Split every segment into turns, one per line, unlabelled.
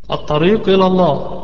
الطريق إلى الله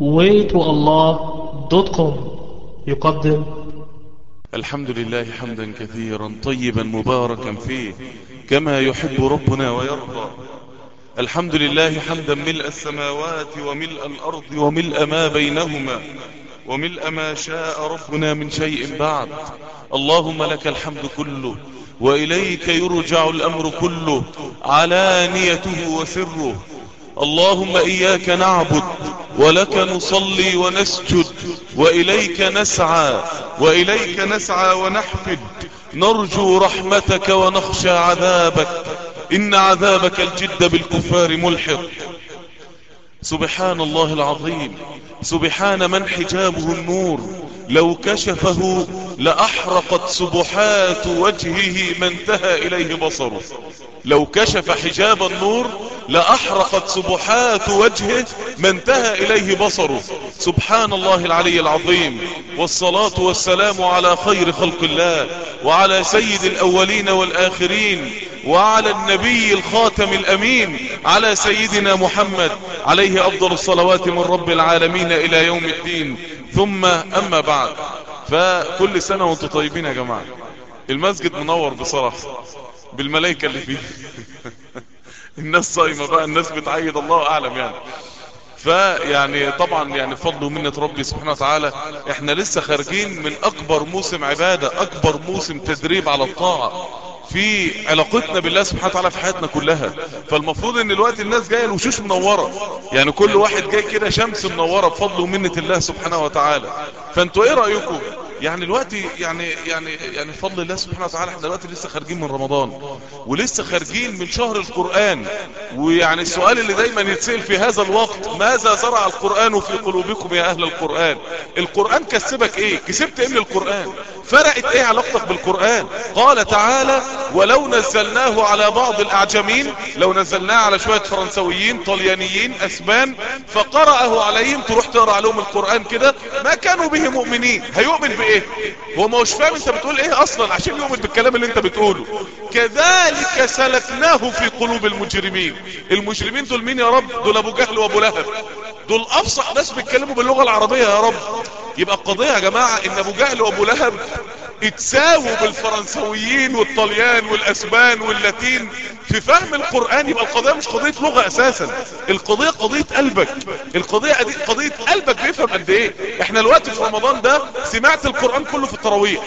waytoallah.com يقدم
الحمد لله حمدا كثيرا طيبا مباركا فيه كما يحب ربنا ويرضى الحمد لله حمدا ملء السماوات وملء الأرض وملء ما بينهما وملء ما شاء ربنا من شيء بعد اللهم لك الحمد كله وإليك يرجع الأمر كله علانيته وسره اللهم إياك نعبد ولك نصلي ونسجد وإليك نسعى وإليك نسعى ونحفد نرجو رحمتك ونخشى عذابك إن عذابك الجد بالكفار ملحق سبحان الله العظيم سبحان من حجابه النور لو كشفه لأحرقت سبحات وجهه ما انتهى إليه بصره لو كشف حجاب النور لأحرقت سبحات وجهه ما انتهى إليه بصره سبحان الله العلي العظيم والصلاة والسلام على خير خلق الله وعلى سيد الأولين والآخرين وعلى النبي الخاتم الأمين على سيدنا محمد عليه أفضل الصلوات من رب العالمين إلى يوم الدين ثم أما بعد فكل سنة وانتم طيبين يا جماعة المسجد منور بصراحة بالملائكة اللي فيه الناس صايمة بقى الناس بتعيد الله أعلم يعني فيعني طبعا يعني فضل ومنة ربي سبحانه وتعالى احنا لسه خارجين من اكبر موسم عبادة اكبر موسم تدريب على الطاعة في علاقتنا بالله سبحانه وتعالى في حياتنا كلها فالمفروض ان الوقت الناس جاية الوشوش منورة يعني كل واحد جاي كده شمس منورة بفضل ومنة الله سبحانه وتعالى فانتوا ايه رأيكم يعني الوقت يعني يعني يعني بفضل الله سبحانه وتعالى احنا دلوقتي لسه خارجين من رمضان ولسه خارجين من شهر القرآن ويعني السؤال اللي دايما يتسأل في هذا الوقت ماذا زرع القرآن في قلوبكم يا اهل القرآن القرآن كسبك ايه كسبت ايه من القرآن فرقت ايه علاقتك بالقرآن قال تعالى ولو نزلناه على بعض الاعجمين لو نزلناه على شوية فرنسويين طليانيين اسبان فقرأه عليهم تروح تقرأ عليهم القرآن كده ما كانوا به مؤمنين هيؤمن بايه هو ما هوش فاهم انت بتقول ايه اصلا عشان يؤمن بالكلام اللي انت بتقوله كذلك سلكناه في قلوب المجرمين المجرمين دول مين يا رب دول ابو جهل وابو لهب دول افصح ناس بيتكلموا باللغة العربية يا رب يبقى القضية يا جماعة ان ابو جهل وابو لهب اتساووا بالفرنسويين والطليان والاسبان واللاتين في فهم القرآن يبقى القضية مش قضية لغة اساسا القضية قضية قلبك القضية قضية قلبك بيفهم قد ايه احنا الوقت في رمضان ده سمعت القرآن كله في التراويح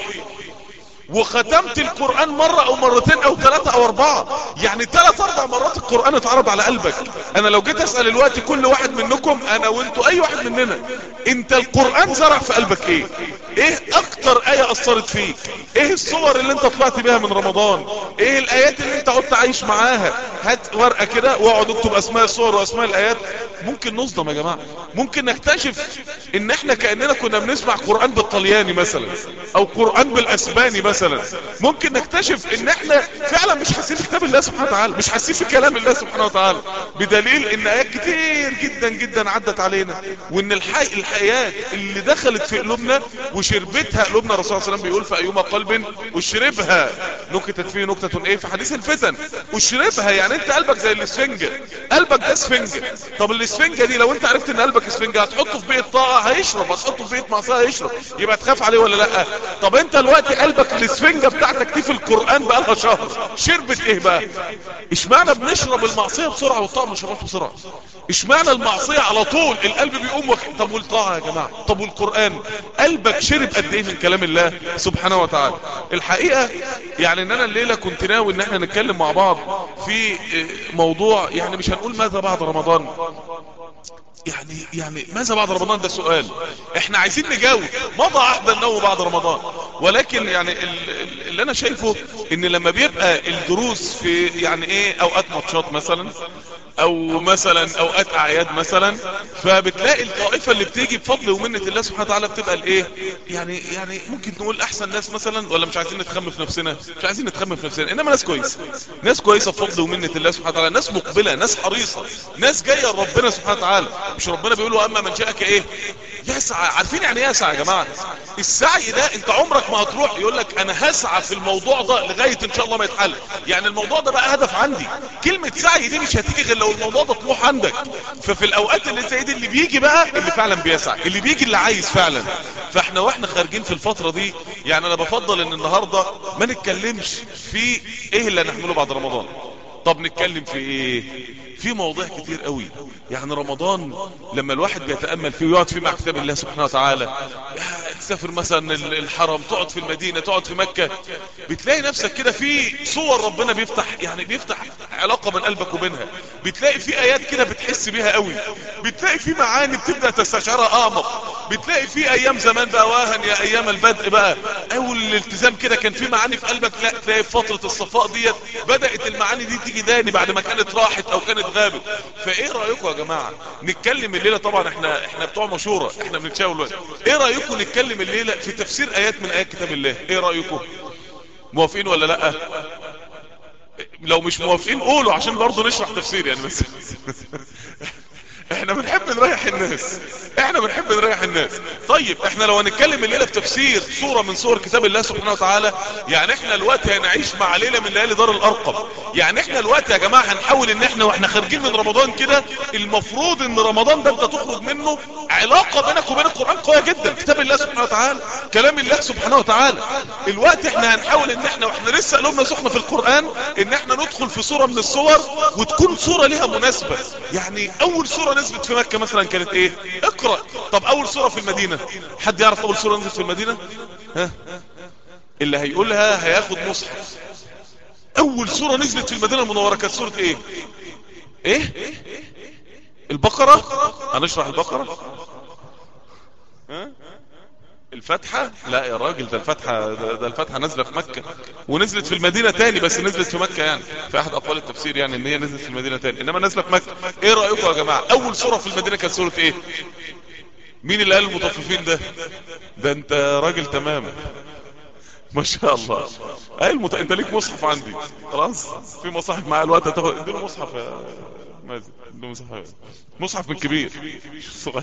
وختمت القرآن مرة او مرتين او ثلاثة او اربعة يعني ثلاث اربع مرات القرآن اتعرض على قلبك انا لو جيت اسأل الوقت كل واحد منكم انا وانتوا اي واحد مننا انت القرآن زرع في قلبك ايه ايه اكتر اية اثرت فيك ايه الصور اللي انت طلعت بيها من رمضان ايه الايات اللي انت قلت عايش معاها هات ورقة كده واقعد اكتب اسماء الصور واسماء الايات ممكن نصدم يا جماعة ممكن نكتشف ان احنا كأننا كنا بنسمع قرآن بالطلياني مثلا او قرآن بالاسباني مثلا ممكن نكتشف ان احنا فعلا مش حاسين في كتاب الله سبحانه وتعالى مش حاسين في كلام الله سبحانه وتعالى بدليل ان ايات كتير جدا جدا عدت علينا وان الحي الحياة اللي دخلت في قلوبنا وشربتها قلوبنا الرسول صلى الله عليه وسلم بيقول في ايما قلب وشربها نكتت فيه نكتة ايه في حديث الفتن وشربها يعني انت قلبك زي الاسفنجة قلبك ده اسفنجة طب الاسفنجة دي لو انت عرفت ان قلبك اسفنجة هتحطه في بيئة طاعة هيشرب هتحطه في بيئة معصية هيشرب يبقى تخاف عليه ولا لا طب انت دلوقتي قلبك الاسفنجة بتاعتك دي في القرآن بقالها شهر شربت ايه بقى اشمعنى بنشرب المعصية بسرعة والطاعة بنشربها بسرعة اشمعنى المعصية على طول القلب بيقوم وك... طب والطاعة يا جماعة طب والقرآن قلبك شرب قد ايه من كلام الله سبحانه وتعالى الحقيقة يعني ان انا الليلة كنت ناوي ان احنا نتكلم مع بعض في موضوع يعني مش هنقول ماذا بعد رمضان يعني يعني ماذا بعد رمضان ده سؤال احنا عايزين نجاوب مضى عهد النوم بعد رمضان ولكن يعني اللي انا شايفه ان لما بيبقى الدروس في يعني ايه اوقات ماتشات مثلا او مثلا اوقات اعياد مثلا فبتلاقي الطائفة اللي بتيجي بفضل ومنة الله سبحانه وتعالى بتبقى الايه يعني يعني ممكن نقول احسن ناس مثلا ولا مش عايزين نتخم في نفسنا مش عايزين نتخم في نفسنا انما ناس كويسة ناس كويسة بفضل ومنة الله سبحانه وتعالى ناس مقبلة ناس حريصة ناس جاية لربنا سبحانه وتعالى مش ربنا بيقول له اما من جاءك ايه يسعى عارفين يعني ايه يسعى يا جماعة السعي ده انت عمرك ما هتروح يقول لك انا هسعى في الموضوع ده لغاية ان شاء الله ما يتحل يعني الموضوع ده بقى هدف عندي كلمة سعي دي مش هتيجي غير لو الموضوع ده طموح عندك ففي الاوقات اللي زي دي اللي بيجي بقى اللي فعلا بيسعى اللي بيجي اللي عايز فعلا فاحنا واحنا خارجين في الفترة دي يعني انا بفضل ان النهاردة ما نتكلمش في ايه اللي هنعمله بعد رمضان طب نتكلم في ايه في مواضيع كتير قوي يعني رمضان لما الواحد بيتأمل فيه ويقعد فيه مع كتاب الله سبحانه وتعالى تسافر مثلا الحرم تقعد في المدينة تقعد في مكة بتلاقي نفسك كده في صور ربنا بيفتح يعني بيفتح علاقة من قلبك وبينها بتلاقي في ايات كده بتحس بيها قوي بتلاقي في معاني بتبدأ تستشعرها اعمق بتلاقي في ايام زمان بقى واهن يا ايام البدء بقى اول الالتزام كده كان في معاني في قلبك لا تلاقي في فترة الصفاء ديت بدأت المعاني دي تيجي داني بعد ما كانت راحت او كانت غابت فايه رأيكم يا جماعة نتكلم الليلة طبعا احنا احنا بتوع مشورة احنا بنتشاور ايه رأيكم نتكلم الليلة في تفسير ايات من ايات كتاب الله ايه رأيكم موافقين ولا لا لو مش موافقين قولوا عشان برضه نشرح تفسير يعني بس احنا بنحب نريح الناس احنا بنحب نريح الناس طيب احنا لو هنتكلم الليلة في تفسير صورة من صور كتاب الله سبحانه وتعالى يعني احنا الوقت هنعيش مع ليلة من ليالي دار الارقم يعني احنا الوقت يا جماعة هنحاول ان احنا واحنا خارجين من رمضان كده المفروض ان رمضان ده انت تخرج منه علاقة بينك وبين القرآن قوية جدا كتاب الله سبحانه وتعالى كلام الله سبحانه وتعالى الوقت احنا هنحاول ان احنا واحنا لسه قلوبنا سخنة في القرآن ان احنا ندخل في صورة من الصور وتكون صورة لها مناسبة يعني اول صورة نزلت في مكة مثلا كانت ايه اقرأ طب اول صورة في المدينة حد يعرف اول صورة نزلت في المدينة ها اللي هيقولها هياخد مصحف اول صورة نزلت في المدينة المنورة كانت صورة ايه ايه البقرة هنشرح البقرة ها الفتحة لا يا راجل ده الفتحة ده, ده الفتحة نازلة في مكة ونزلت في المدينة تاني بس نزلت في مكة يعني في احد اقوال التفسير يعني ان هي نزلت في المدينة تاني انما نازلة في مكة ايه رأيكم يا جماعة اول صورة في المدينة كانت صورة ايه مين اللي قال المطففين ده ده انت راجل تمام ما شاء الله اي المت... انت ليك مصحف عندي خلاص في مصاحف معايا الوقت هتاخد اديله مصحف يا مازن اديله مصحف مصحف من كبير صغير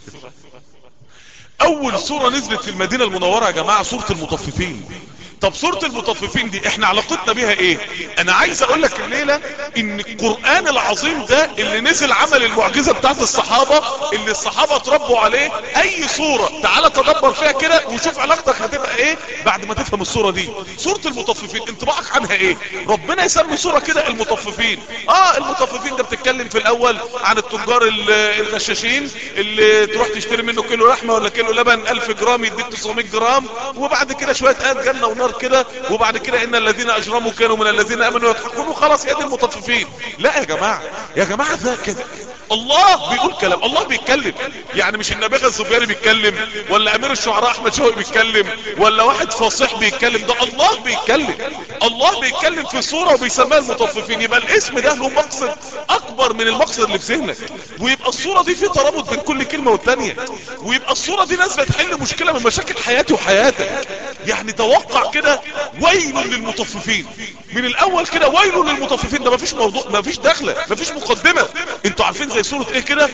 اول صورة نزلت في المدينة المنورة يا جماعة صورة المطففين طب صورة المطففين دي احنا علاقتنا بيها ايه انا عايز اقول لك الليلة ان القرآن العظيم ده اللي نزل عمل المعجزة بتاعت الصحابة اللي الصحابة تربوا عليه اي صورة تعال تدبر فيها كده وشوف علاقتك هتبقى ايه بعد ما تفهم الصورة دي صورة المطففين انطباعك عنها ايه ربنا يسمي صورة كده المطففين اه المطففين ده بتتكلم في الاول عن التجار الغشاشين اللي تروح تشتري منه كيلو لحمة ولا كيلو لبن 1000 جرام يديك 900 جرام وبعد كده شوية ايات جنة ونار كده وبعد كده ان الذين اجرموا كانوا من الذين امنوا يضحكون وخلاص يا دي المطففين لا يا جماعة يا جماعة ده كده الله بيقول كلام الله بيتكلم يعني مش النبغة الزبيري بيتكلم ولا امير الشعراء احمد شوقي بيتكلم ولا واحد فصيح بيتكلم ده الله بيتكلم الله بيتكلم في صورة وبيسميها المطففين يبقى الاسم ده له مقصد اكبر من المقصد اللي في ذهنك ويبقى الصورة دي في ترابط بين كل كلمة والتانية ويبقى الصورة دي نازله تحل مشكلة من مشاكل حياتي وحياتك يعني توقع كده ويل للمطففين من الاول كده ويل للمطففين ده مفيش موضوع مفيش دخلة مفيش مقدمة انتوا عارفين زي سورة ايه كده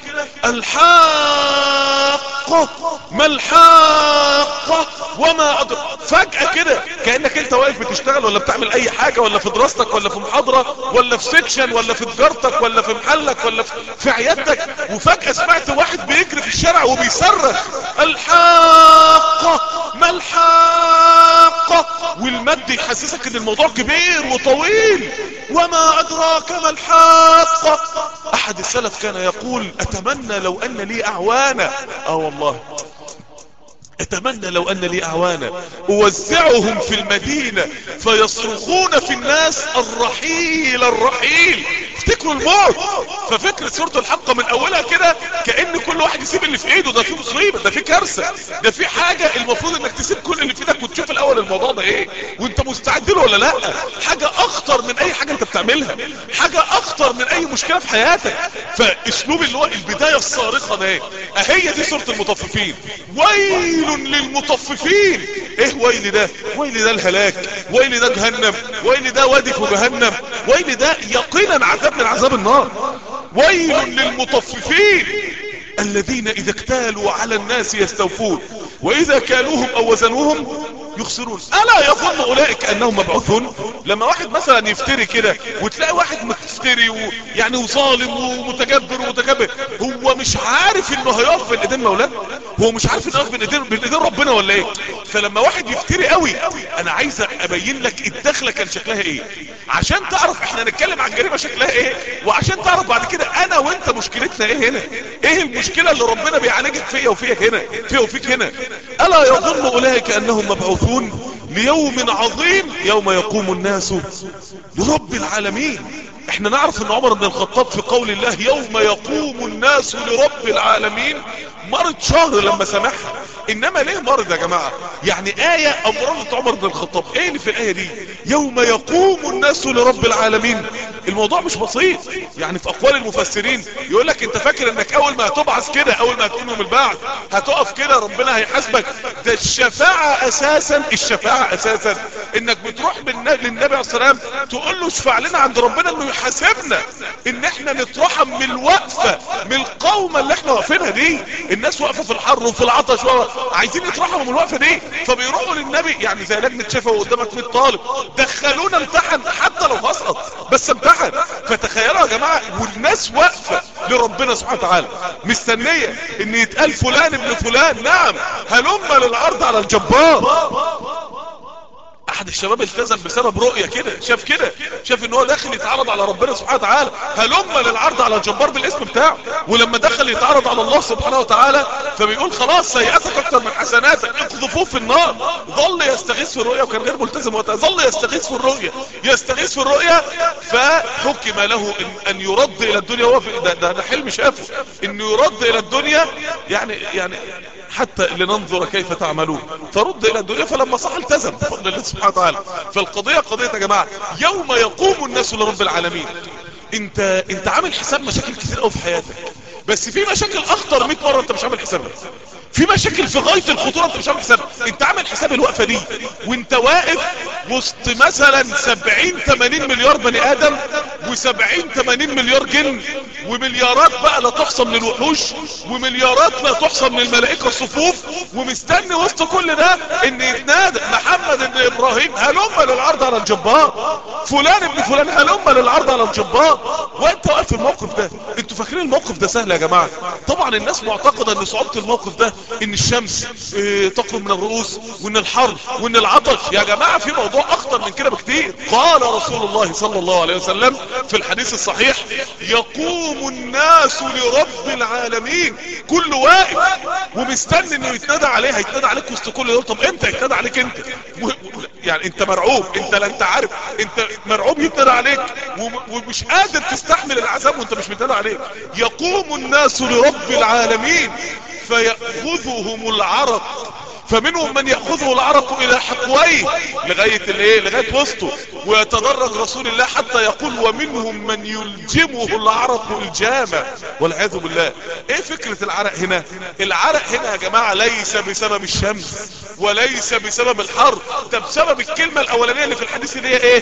الحاقة ما الحاقة وما أدرك فجأة كده كأنك انت واقف بتشتغل ولا بتعمل اي حاجة ولا في دراستك ولا في محاضرة ولا في سيكشن ولا في تجارتك ولا في محلك ولا في, في عيادتك وفجأة سمعت واحد بيجري في الشارع وبيصرخ الحاقة ما الحاقة والمد يحسسك ان الموضوع كبير وطويل وما ادراك ما الحاقة احد السلف كان يقول اتمنى لو ان لي اعوانا اه والله اتمنى لو ان لي اعوانا اوزعهم في المدينة فيصرخون في الناس الرحيل الرحيل افتكروا الموت ففكرة سورة الحلقة من اولها كده كأن كل واحد يسيب اللي في ايده ده في مصيبة ده في كارثة ده في حاجة المفروض انك تسيب كل اللي في ايدك وتشوف الاول الموضوع ده ايه وانت مستعد له ولا لا حاجة اخطر من اي حاجة انت بتعملها حاجة اخطر من اي مشكلة في حياتك فاسلوب اللي هو البداية الصارخة ده اهي دي سورة المطففين ويل للمطففين ايه ويل ده ويل ده الهلاك ويل ده جهنم ويل ده وادي في جهنم ويل ده يقينا عذاب من عذاب النار ويل للمطففين الذين اذا اكتالوا على الناس يستوفون واذا كالوهم او وزنوهم يخسرون الا يظن اولئك انهم مبعوثون لما واحد مثلا يفتري كده وتلاقي واحد مفتري ويعني وظالم ومتجبر ومتكبر هو مش عارف انه هيقف بين ايدين مولانا هو مش عارف انه هيقف بين ايدين بين ايدين ربنا ولا ايه فلما واحد يفتري قوي انا عايز ابين لك الدخله كان شكلها ايه عشان تعرف احنا نتكلم عن جريمه شكلها ايه وعشان تعرف بعد كده انا وانت مشكلتنا ايه هنا ايه المشكله اللي ربنا بيعالجك فيا وفيك هنا فيا وفيك هنا الا يظن اولئك انهم مبعوثون ليوم عظيم يوم يقوم الناس لرب العالمين احنا نعرف ان عمر بن الخطاب في قول الله يوم يقوم الناس لرب العالمين مرض شهر لما سمعها انما ليه مرض يا جماعة يعني آية امرضت عمر بن الخطاب ايه اللي في الآية دي يوم يقوم الناس لرب العالمين الموضوع مش بسيط يعني في اقوال المفسرين يقول لك انت فاكر انك اول ما هتبعث كده اول ما هتقوم من البعث هتقف كده ربنا هيحاسبك ده الشفاعة اساسا الشفاعة اساسا انك بتروح للنبي عليه السلام تقول له اشفع لنا عند ربنا انه يحاسبنا ان احنا نترحم من الوقفة من القومة اللي احنا واقفينها دي الناس واقفة في الحر وفي العطش عايزين يترحموا من الوقفة دي فبيروحوا للنبي يعني زي لجنة شفا قدامك 100 طالب دخلونا امتحن حتى لو هسقط بس امتحن فتخيلوا يا جماعة والناس واقفة لربنا سبحانه وتعالى مستنية ان يتقال فلان ابن فلان نعم هلم للعرض على الجبار احد الشباب التزم بسبب رؤية كده شاف كده شاف ان هو داخل يتعرض على ربنا سبحانه وتعالى هلم للعرض على الجبار بالاسم بتاعه ولما دخل يتعرض على الله سبحانه وتعالى فبيقول خلاص سيئاتك اكتر من حسناتك اقذفوه في النار ظل يستغيث في الرؤية وكان غير ملتزم وقتها ظل يستغيث في الرؤية يستغيث في الرؤية فحكم له ان, أن يرد الى الدنيا هو في ده, ده, ده حلم شافه انه يرد الى الدنيا يعني يعني حتى لننظر كيف تعملون فرد الى الدنيا فلما صح التزم بفضل الله سبحانه وتعالى فالقضية قضية يا جماعة يوم يقوم الناس لرب العالمين انت انت عامل حساب مشاكل كتير قوي في حياتك بس في مشاكل اخطر 100 مرة انت مش عامل حسابها في مشاكل في غاية الخطورة انت مش عامل حسابها انت عامل حساب الوقفة دي وانت واقف وسط مثلا 70 80 مليار بني ادم و70 80 مليار جن ومليارات بقى لا تحصى من الوحوش ومليارات لا تحصى من الملائكة الصفوف ومستني وسط كل ده ان يتنادى محمد ابن ابراهيم هلم للعرض على الجبار فلان ابن فلان هلم للعرض على الجبار وانت واقف في الموقف ده انتوا فاكرين الموقف ده سهل يا جماعة طبعا الناس معتقدة ان صعوبة الموقف ده ان الشمس اه تقرب من الرؤوس وان الحر وان العطش يا جماعة في موضوع اخطر من كده بكتير قال رسول الله صلى الله عليه وسلم في الحديث الصحيح يقوم الناس لرب العالمين كل واقف ومستني انه يتنادى عليه هيتنادى عليك وسط كل دول طب امتى يتنادى عليك انت يعني انت مرعوب انت لا انت عارف انت مرعوب يتنادى عليك ومش قادر تستحمل العذاب وانت مش متنادى عليك يقوم الناس لرب العالمين فيأخذهم العرق فمنهم من يأخذه العرق الى حقويه لغاية الايه لغاية وسطه ويتدرج رسول الله حتى يقول ومنهم من يلجمه العرق الجامة والعياذ بالله ايه فكرة العرق هنا العرق هنا يا جماعة ليس بسبب الشمس وليس بسبب الحر ده بسبب الكلمة الاولانية اللي في الحديث اللي هي ايه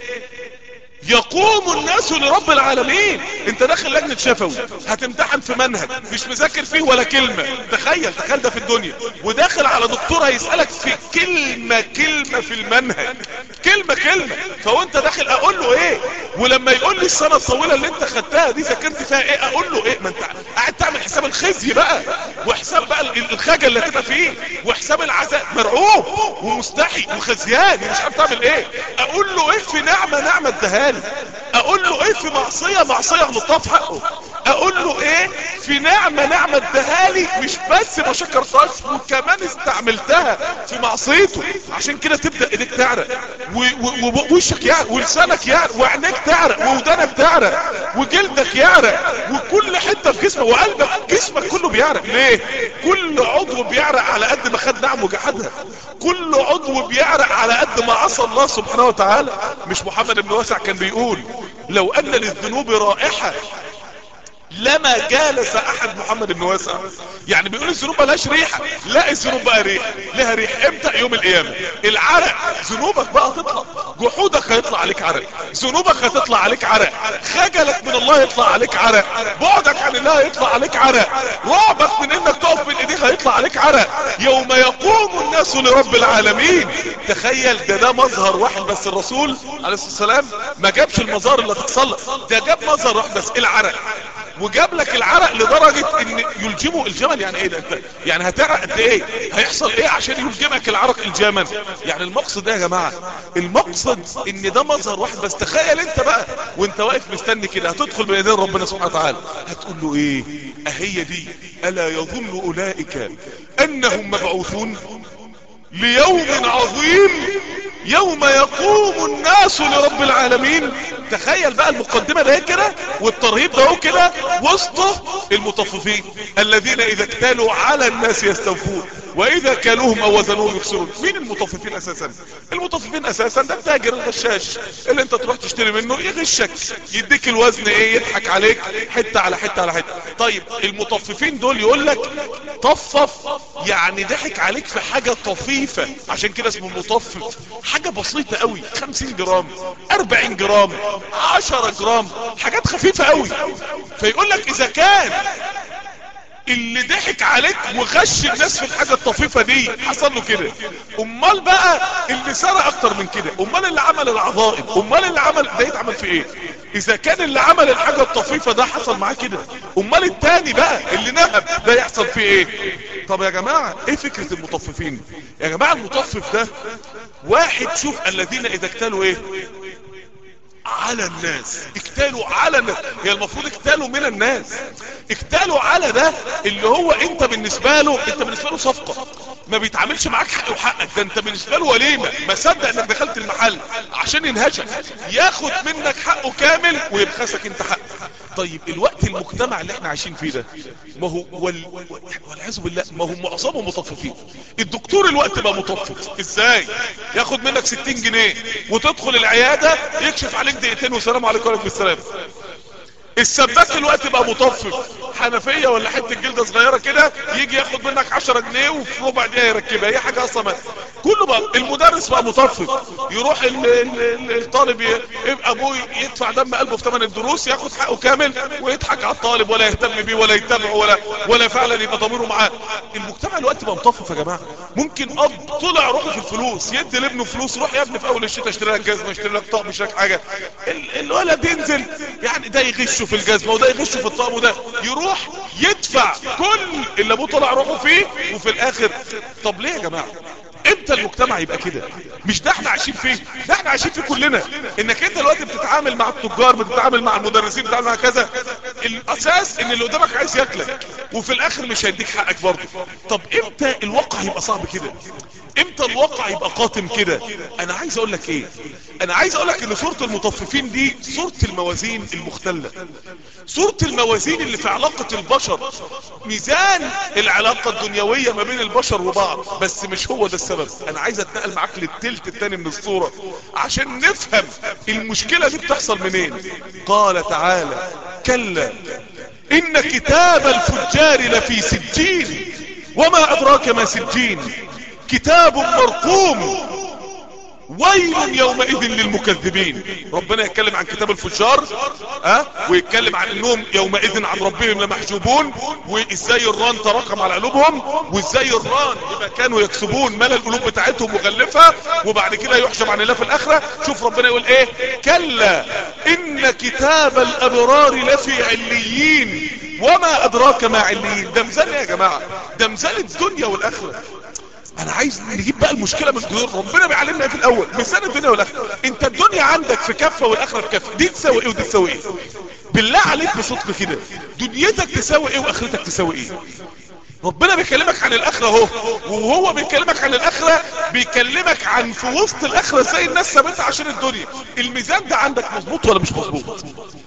يقوم الناس لرب العالمين انت داخل لجنة شفوي هتمتحن في منهج مش مذاكر فيه ولا كلمة تخيل تخيل ده في الدنيا وداخل على دكتور هيسألك في كلمة كلمة في المنهج كلمة كلمة فوانت داخل اقول له ايه ولما يقول لي السنة الطويلة اللي انت خدتها دي ذاكرت فيها ايه اقول له ايه ما انت قاعد تعمل حساب الخزي بقى وحساب بقى الخجل اللي هتبقى فيه وحساب العزاء مرعوب ومستحي وخزيان مش عارف تعمل ايه اقول له ايه في نعمة نعمة ادهالي اقول له ايه في معصية معصية غلطها في حقه اقول له ايه في نعمة نعمة ادهالي مش بس ما شكرتهاش وكمان استعملتها في معصيته عشان كده تبدأ ايديك تعرق ووشك يعرق ولسانك يعرق وعينيك تعرق وودانك تعرق وجلدك يعرق وكل حتة في جسمك وقلبك جسمك كله بيعرق ليه كل عضو بيعرق على قد ما خد نعم وجحدها كل عضو بيعرق على قد ما عصى الله سبحانه وتعالى مش محمد بن واسع كان بيقول لو ان للذنوب رائحة لما جالس احد محمد بن واسع يعني بيقول الذنوب ملهاش ريحة لا الذنوب بقى ريحة لها ريح امتى يوم القيامة العرق ذنوبك بقى تطلع جحودك هيطلع عليك عرق ذنوبك هتطلع عليك عرق خجلك من الله يطلع عليك عرق بعدك عن الله يطلع عليك عرق رعبك من انك تقف بين ايديه هيطلع عليك عرق يوم يقوم الناس لرب العالمين تخيل ده ده مظهر واحد بس الرسول عليه الصلاة والسلام ما جابش المظاهر اللي هتحصل لك ده جاب مظهر واحد بس العرق وجاب لك العرق لدرجة ان يلجمه الجمل يعني ايه ده انت يعني هتعرق قد ايه هيحصل ايه عشان يلجمك العرق الجمل يعني المقصد ده يا جماعة المقصد ان ده مظهر واحد بس تخيل انت بقى وانت واقف مستني كده هتدخل بين ايدين ربنا سبحانه وتعالى هتقول له ايه اهي دي الا يظن اولئك انهم مبعوثون ليوم عظيم يوم يقوم الناس لرب العالمين تخيل بقى المقدمة ده كده والترهيب ده كده وسطه المطففين الذين اذا اكتالوا على الناس يستوفون واذا كالوهم او وزنوهم يخسرون مين المطففين اساسا المطففين اساسا ده التاجر الغشاش اللي انت تروح تشتري منه يغشك يديك الوزن ايه يضحك عليك حتة على حتة على حتة طيب المطففين دول يقول لك طفف يعني ضحك عليك في حاجة طفيفة عشان كده اسمه مطفف حاجة بسيطة قوي 50 جرام 40 جرام 10 جرام حاجات خفيفة قوي فيقول لك اذا كان اللي ضحك عليك وغش الناس في الحاجة الطفيفة دي حصل له كده امال بقى اللي سرق اكتر من كده امال اللي عمل العظائم امال اللي عمل ده يتعمل في ايه اذا كان اللي عمل الحاجة الطفيفة ده حصل معاه كده امال التاني بقى اللي نهب ده يحصل فيه ايه طب يا جماعة ايه فكرة المطففين يا جماعة المطفف ده واحد شوف الذين اذا اكتالوا ايه على الناس اكتالوا على الناس هي المفروض اكتالوا من الناس اكتالوا على ده اللي هو انت بالنسبة له انت بالنسبة له صفقة ما بيتعاملش معاك حق وحقك ده انت بالنسبة له وليمة ما صدق انك دخلت المحل عشان ينهشك ياخد منك حقه كامل ويبخسك انت حق طيب الوقت المجتمع اللي احنا عايشين فيه ده ما هو وال... والعياذ بالله ما هم معظمهم مطففين الدكتور الوقت بقى مطفف ازاي ياخد منك 60 جنيه وتدخل العيادة يكشف عليك دقيقتين والسلام عليكم وعليكم السلام السباك الوقت بقى مطفف حنفية ولا حتة جلدة صغيرة كده يجي ياخد منك 10 جنيه وفي ربع دقيقة يركبها هي حاجة اصلا ما كله بقى المدرس بقى مطفف يروح ال ال ال الطالب يبقى ابوه يدفع دم قلبه في ثمن الدروس ياخد حقه كامل ويضحك على الطالب ولا يهتم بيه ولا يتابعه ولا ولا فعلا يبقى ضميره معاه المجتمع الوقت بقى مطفف يا جماعة ممكن اب طلع روحه في الفلوس يدي لابنه فلوس روح يا ابني في اول الشتاء اشتري لك جزمه اشتري لك طقم اشتري لك حاجه ال الولد ينزل يعني ده يغشه في الجزمه وده يغشه في الطقم وده يروح يدفع كل اللي ابوه طلع روحه فيه وفي الاخر طب ليه يا جماعه امتى المجتمع يبقى كده مش ده احنا عايشين فيه ده احنا عايشين فيه كلنا انك انت دلوقتي بتتعامل مع التجار بتتعامل مع المدرسين بتتعامل مع كذا الاساس ان اللي قدامك عايز ياكلك وفي الاخر مش هيديك حقك برضه طب امتى الواقع يبقى صعب كده امتى الواقع يبقى قاتم كده انا عايز اقول لك ايه انا عايز اقول لك ان صورة المطففين دي صورة الموازين المختلة صورة الموازين اللي في علاقة البشر ميزان العلاقة الدنيوية ما بين البشر وبعض بس مش هو ده السبب انا عايز اتنقل معاك للتلت التاني من الصورة عشان نفهم المشكلة دي بتحصل منين قال تعالى كلا ان كتاب الفجار لفي سجين وما ادراك ما سجين كتاب مرقوم ويل يومئذ للمكذبين ربنا يتكلم عن كتاب الفجار ها ويتكلم عن انهم يومئذ عن ربهم لمحجوبون وازاي الران تراكم على قلوبهم وازاي الران بما كانوا يكسبون ملا القلوب بتاعتهم مغلفة وبعد كده يحجب عن الله في الاخرة شوف ربنا يقول ايه كلا ان كتاب الابرار لفي عليين وما ادراك ما عليين ده ميزان يا جماعة ده ميزان الدنيا والاخرة انا عايز نجيب بقى المشكلة من جذور ربنا بيعلمنا ايه في الاول ميزان الدنيا والاخره انت الدنيا عندك في كفة والاخره في كفة دي تساوي ايه ودي تساوي ايه بالله عليك بصدق كده دنيتك تساوي ايه واخرتك تساوي ايه ربنا بيكلمك عن الاخرة اهو وهو بيكلمك عن الاخرة بيكلمك عن في وسط الاخرة ازاي الناس سابتها عشان الدنيا الميزان ده عندك مظبوط ولا مش مظبوط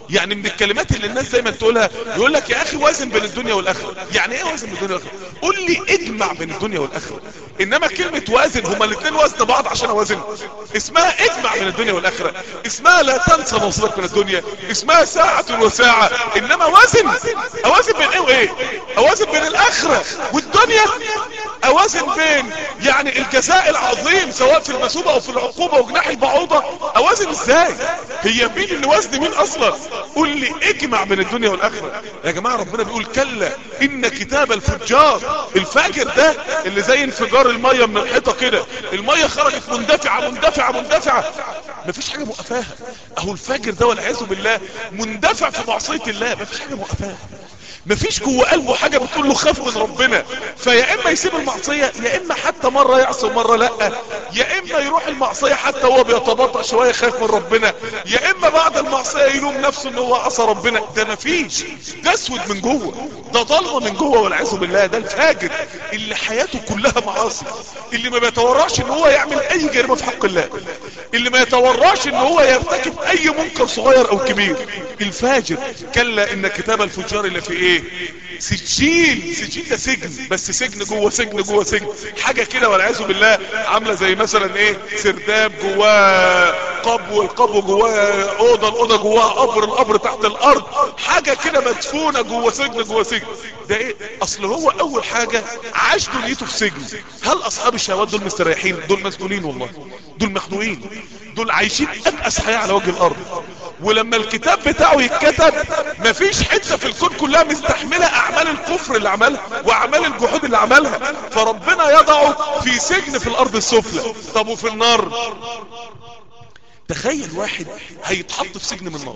يعني من الكلمات اللي الناس دايما تقولها يقول لك يا اخي وازن بين الدنيا والاخره يعني ايه وازن بين الدنيا والاخره قول لي اجمع بين الدنيا والاخره انما كلمه وازن هما الاثنين وزن بعض عشان اوازن اسمها اجمع بين الدنيا والاخره اسمها لا تنسى نصيبك من الدنيا اسمها ساعه وساعه انما وازن اوازن بين ايه وايه اوازن بين الاخره والدنيا اوازن بين يعني الجزاء العظيم سواء في المثوبه او في العقوبه وجناح البعوضه اوازن ازاي هي مين اللي وزن مين اصلا قول لي اجمع بين الدنيا والاخره يا جماعه ربنا بيقول كلا ان كتاب الفجار الفاجر ده اللي زي انفجار الميه من الحيطه كده الميه خرجت مندفعه مندفعه مندفعه مفيش حاجه موقفاها اهو الفاجر ده والعياذ بالله مندفع في معصيه الله مفيش حاجه موقفاها مفيش جوه قلبه حاجة بتقول له خاف من ربنا فيا اما يسيب المعصية يا اما حتى مرة يعصي ومرة لا يا اما يروح المعصية حتى هو بيتباطأ شوية خاف من ربنا يا اما بعد المعصية يلوم نفسه ان هو عصى ربنا ده مفيش ده اسود من جوه ده ضلمة من جوه والعياذ بالله ده الفاجر اللي حياته كلها معاصي اللي ما بيتوراش ان هو يعمل اي جريمة في حق الله اللي ما يتوراش ان هو يرتكب اي منكر صغير او كبير الفاجر كلا ان كتاب الفجار اللي في ايه سجين سجين ده سجن بس سجن جوه سجن جوه سجن حاجة كده والعياذ بالله عاملة زي مثلا ايه سرداب جواه قبو القبو جواه اوضة الاوضة جواها قبر القبر تحت الارض حاجة كده مدفونة جوه سجن جوه سجن ده ايه اصل هو اول حاجة عاش دنيته في سجن هل اصحاب الشهوات دول مستريحين دول مسجونين والله دول مخنوقين دول عايشين ابأس حياة على وجه الارض ولما الكتاب بتاعه يتكتب مفيش حتة في الكون كلها مستحملة اعمال الكفر اللي عملها واعمال الجحود اللي عملها فربنا يضعه في سجن في الارض السفلى طب وفي النار تخيل واحد هيتحط في سجن من نار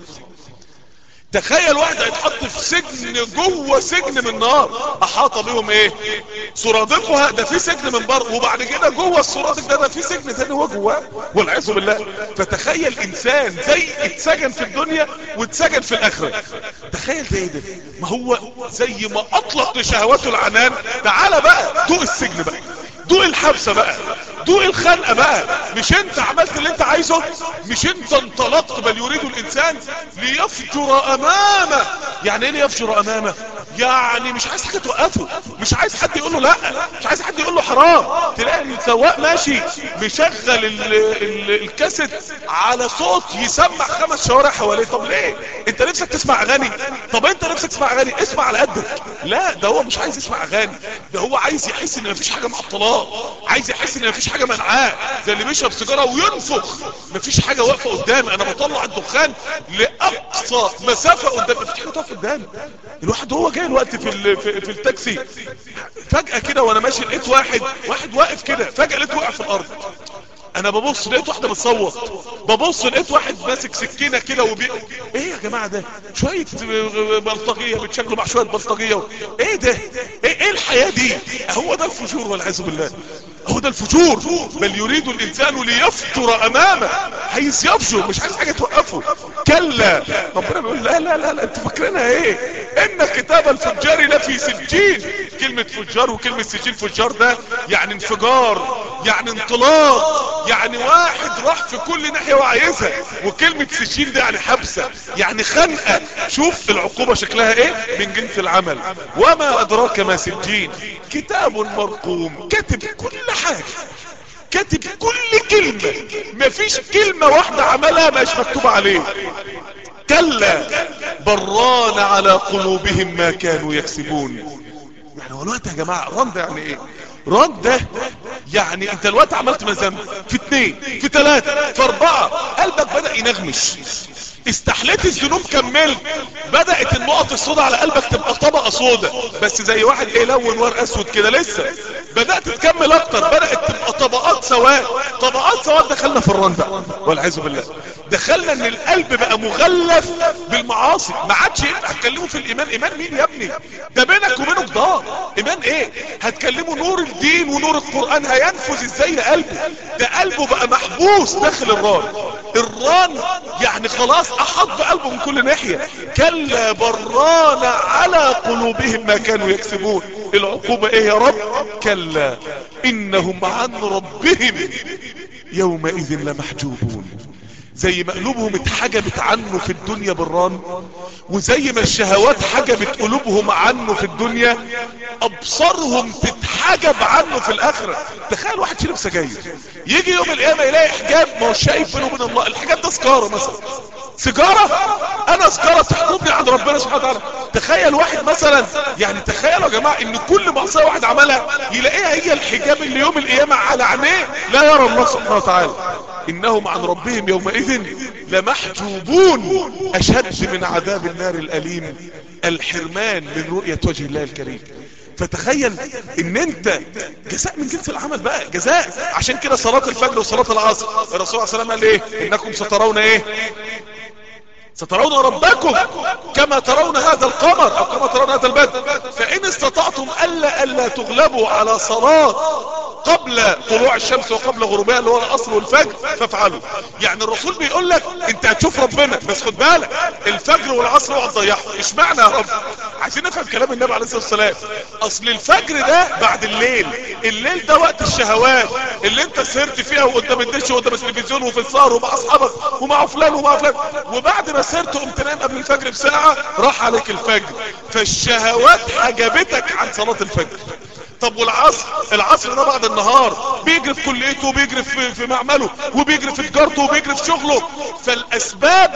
تخيل واحد هيتحط في سجن جوه سجن من نار احاط بهم ايه سرادقها ده في سجن من بره وبعد كده جوه السرادق ده ده في سجن تاني هو جواه والعياذ بالله فتخيل انسان زي اتسجن في الدنيا واتسجن في الاخره تخيل ده ايه ده ما هو زي ما اطلق لشهواته العنان تعالى بقى دوق السجن بقى دوق الحبسه بقى دوق الخنقه بقى مش انت عملت اللي انت عايزه مش انت انطلقت بل يريد الانسان ليفجر امامه يعني ايه ليفجر امامه يعني مش عايز حاجه توقفه مش عايز حد يقول له لا مش عايز حد يقول له حرام تلاقي السواق ماشي مشغل ال ال الكاسيت على صوت يسمع خمس شوارع حواليه طب ليه انت نفسك تسمع اغاني طب انت نفسك تسمع اغاني اسمع على قدك لا ده هو مش عايز يسمع اغاني ده هو عايز يحس ان مفيش حاجه معطلاه عايز يحس ان مفيش حاجه منعاه زي اللي بيشرب سيجاره وينفخ مفيش حاجه واقفه قدامي انا بطلع الدخان لاقصى مسافه قدام مفيش حاجه تقف قدامي الواحد هو جاي الوقت في ال... في, في التاكسي فجاه كده وانا ماشي لقيت واحد واحد واقف كده فجاه لقيت وقع في الارض انا ببص لقيت واحدة بتصوت ببص لقيت واحد ماسك سكينة كده وبي ايه يا جماعة ده شوية بلطجية بتشكلوا مع شوية بلطجية و... ايه ده ايه, ايه الحياة دي هو ده الفجور والعياذ بالله هو ده الفجور بل يريد الانسان ليفجر امامه عايز يفجر مش عايز حاجة توقفه كلا ربنا بيقول لا لا لا, لا انتوا فاكرينها ايه ان كتاب الفجار لفي سجين كلمة فجار وكلمة سجين فجار ده يعني انفجار يعني انطلاق يعني واحد راح في كل ناحية وعايزها وكلمة سجين ده يعني حبسة يعني خنقة شوف العقوبة شكلها ايه من جنس العمل وما ادراك ما سجين كتاب مرقوم كاتب كل حاجة كاتب كل كلمة مفيش كلمة واحدة عملها مش مكتوب عليه كلا بران على قلوبهم ما كانوا يكسبون يعني هو الوقت يا جماعة ران ده يعني ايه ران ده يعني انت الوقت عملت مذنب في اتنين في تلاتة في اربعة قلبك بدأ ينغمش استحليت الذنوب كملت بدأت النقط السوداء على قلبك تبقى طبقة سوداء بس زي واحد ايه لون ورق اسود كده لسه بدأت تكمل اكتر بدأت تبقى طبقات سواد طبقات سواد دخلنا في الران بقى والعياذ بالله دخلنا ان القلب بقى مغلف بالمعاصي ما عادش ينفع تكلمه في الايمان ايمان مين يا ابني ده بينك وبينه جدار ايمان ايه هتكلمه نور الدين ونور القرآن هينفذ ازاي لقلبه ده قلبه بقى محبوس داخل الران الران يعني خلاص احط بقلبه من كل ناحية كلا بران على قلوبهم ما كانوا يكسبون العقوبة ايه يا رب كلا انهم عن ربهم يومئذ لمحجوبون زي ما قلوبهم اتحجبت عنه في الدنيا بالران وزي ما الشهوات حجبت قلوبهم عنه في الدنيا ابصارهم تتحجب عنه في الاخرة تخيل واحد شرب سجاير يجي يوم القيامة يلاقي حجاب ما هو شايف بينه وبين الله الحجاب ده سكارة مثلا سيجارة انا سيجارة تحكمني عند ربنا سبحانه وتعالى تخيل واحد مثلا يعني تخيلوا يا جماعة ان كل معصية واحد عملها يلاقيها هي الحجاب اللي يوم القيامة على عينيه لا يرى الله سبحانه وتعالى انهم عن ربهم يومئذ لمحجوبون اشد من عذاب النار الاليم الحرمان من رؤية وجه الله الكريم فتخيل ان انت جزاء من جنس العمل بقى جزاء عشان كده صلاة الفجر وصلاة العصر الرسول صلى الله عليه وسلم قال ايه انكم سترون ايه سترون ربكم كما ترون هذا القمر او كما ترون هذا البدر فان استطعتم الا الا تغلبوا على صلاة قبل طلوع الشمس وقبل غروبها اللي هو العصر والفجر فافعلوا يعني الرسول بيقول لك انت هتشوف ربنا بس خد بالك الفجر والعصر اوعى تضيعهم اشمعنى يا رب عايزين نفهم كلام النبي عليه الصلاه والسلام اصل الفجر ده بعد الليل الليل ده وقت الشهوات اللي انت سهرت فيها وقدام الدش وقدام التلفزيون وفي السهر ومع اصحابك ومع فلان ومع فلان وبعد ما سهرت قمت نايم قبل الفجر بساعه راح عليك الفجر فالشهوات حجبتك عن صلاه الفجر طب والعصر العصر ده بعد النهار بيجري في كليته وبيجري في, في معمله وبيجري في تجارته وبيجري في شغله فالاسباب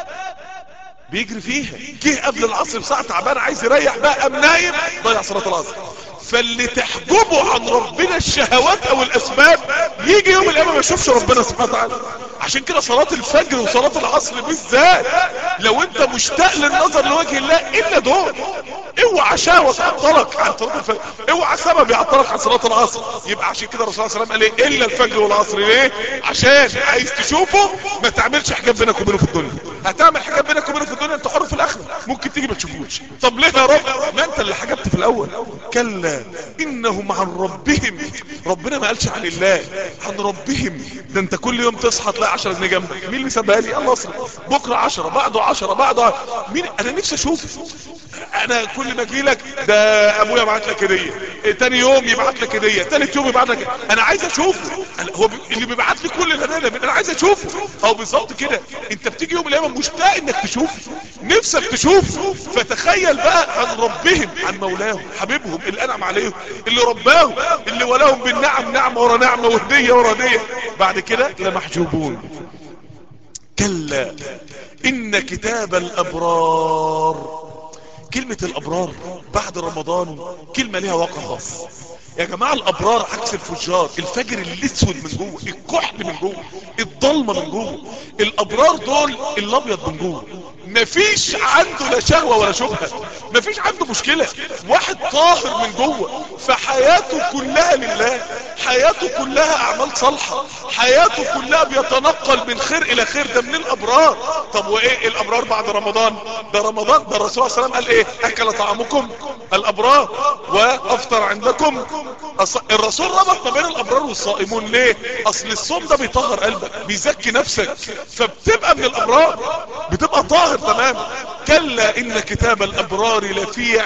بيجري فيها جه قبل العصر بساعة تعبان عايز يريح بقى قام نايم ضيع صلاة العصر فاللي تحجبه عن ربنا الشهوات او الاسباب يجي يوم القيامه ما يشوفش ربنا سبحانه وتعالى عشان كده صلاة الفجر وصلاة العصر بالذات لو انت مشتاق للنظر لوجه الله الا دول اوعى شهوة تعطلك عن صلاة الفجر اوعى سبب يعطلك عن صلاة العصر يبقى عشان كده الرسول صلى الله عليه وسلم قال ايه الا الفجر والعصر ليه عشان عايز تشوفه ما تعملش حجاب بينك وبينه في الدنيا هتعمل حجاب بينك وبينه في الدنيا انت حر في الاخره ممكن تيجي ما تشوفوش طب ليه يا رب ما انت اللي حجبت في الاول كلا انهم عن ربهم ربنا ما قالش عن الله عن ربهم ده انت كل يوم تصحى تلاقي 10 جنيه جنبك مين اللي سابها لي الله اصرف بكره 10 بعده 10 بعده مين انا نفسي اشوفه انا كل ما اجي لك ده ابويا بعت لك هديه تاني يوم يبعت لك هديه تالت يوم يبعت لك انا عايز اشوفه أنا هو بي... اللي بيبعت لي كل الهدايا انا عايز اشوفه او بالظبط كده انت بتيجي يوم القيامه مشتاق انك تشوفه نفسك تشوفه فتخيل بقى عن ربهم عن مولاهم حبيبهم اللي انعم عليهم اللي رباهم اللي ولاهم بالنعم نعمه ورا نعمه وهديه ورا هديه بعد كده لمحجوبون كلا ان كتاب الابرار كلمة الابرار بعد رمضان كلمة ليها واقع خاص يا جماعة الابرار عكس الفجار الفجر الاسود من جوه الكحل من جوه الضلمة من جوه الابرار دول الابيض من جوه مفيش عنده لا شهوة ولا شبهة مفيش عنده مشكلة واحد طاهر من جوه فحياته كلها لله حياته كلها اعمال صالحة حياته كلها بيتنقل من خير الى خير ده من الابرار طب وايه الابرار بعد رمضان ده رمضان ده الرسول صلى الله عليه وسلم قال ايه اكل طعامكم الابرار وافطر عندكم أص... الرسول ربط ما بين الابرار والصائمون ليه اصل الصوم ده بيطهر قلبك بيزكي نفسك فبتبقى من الابرار بتبقى طاهر تماما كلا ان كتاب الابرار لفي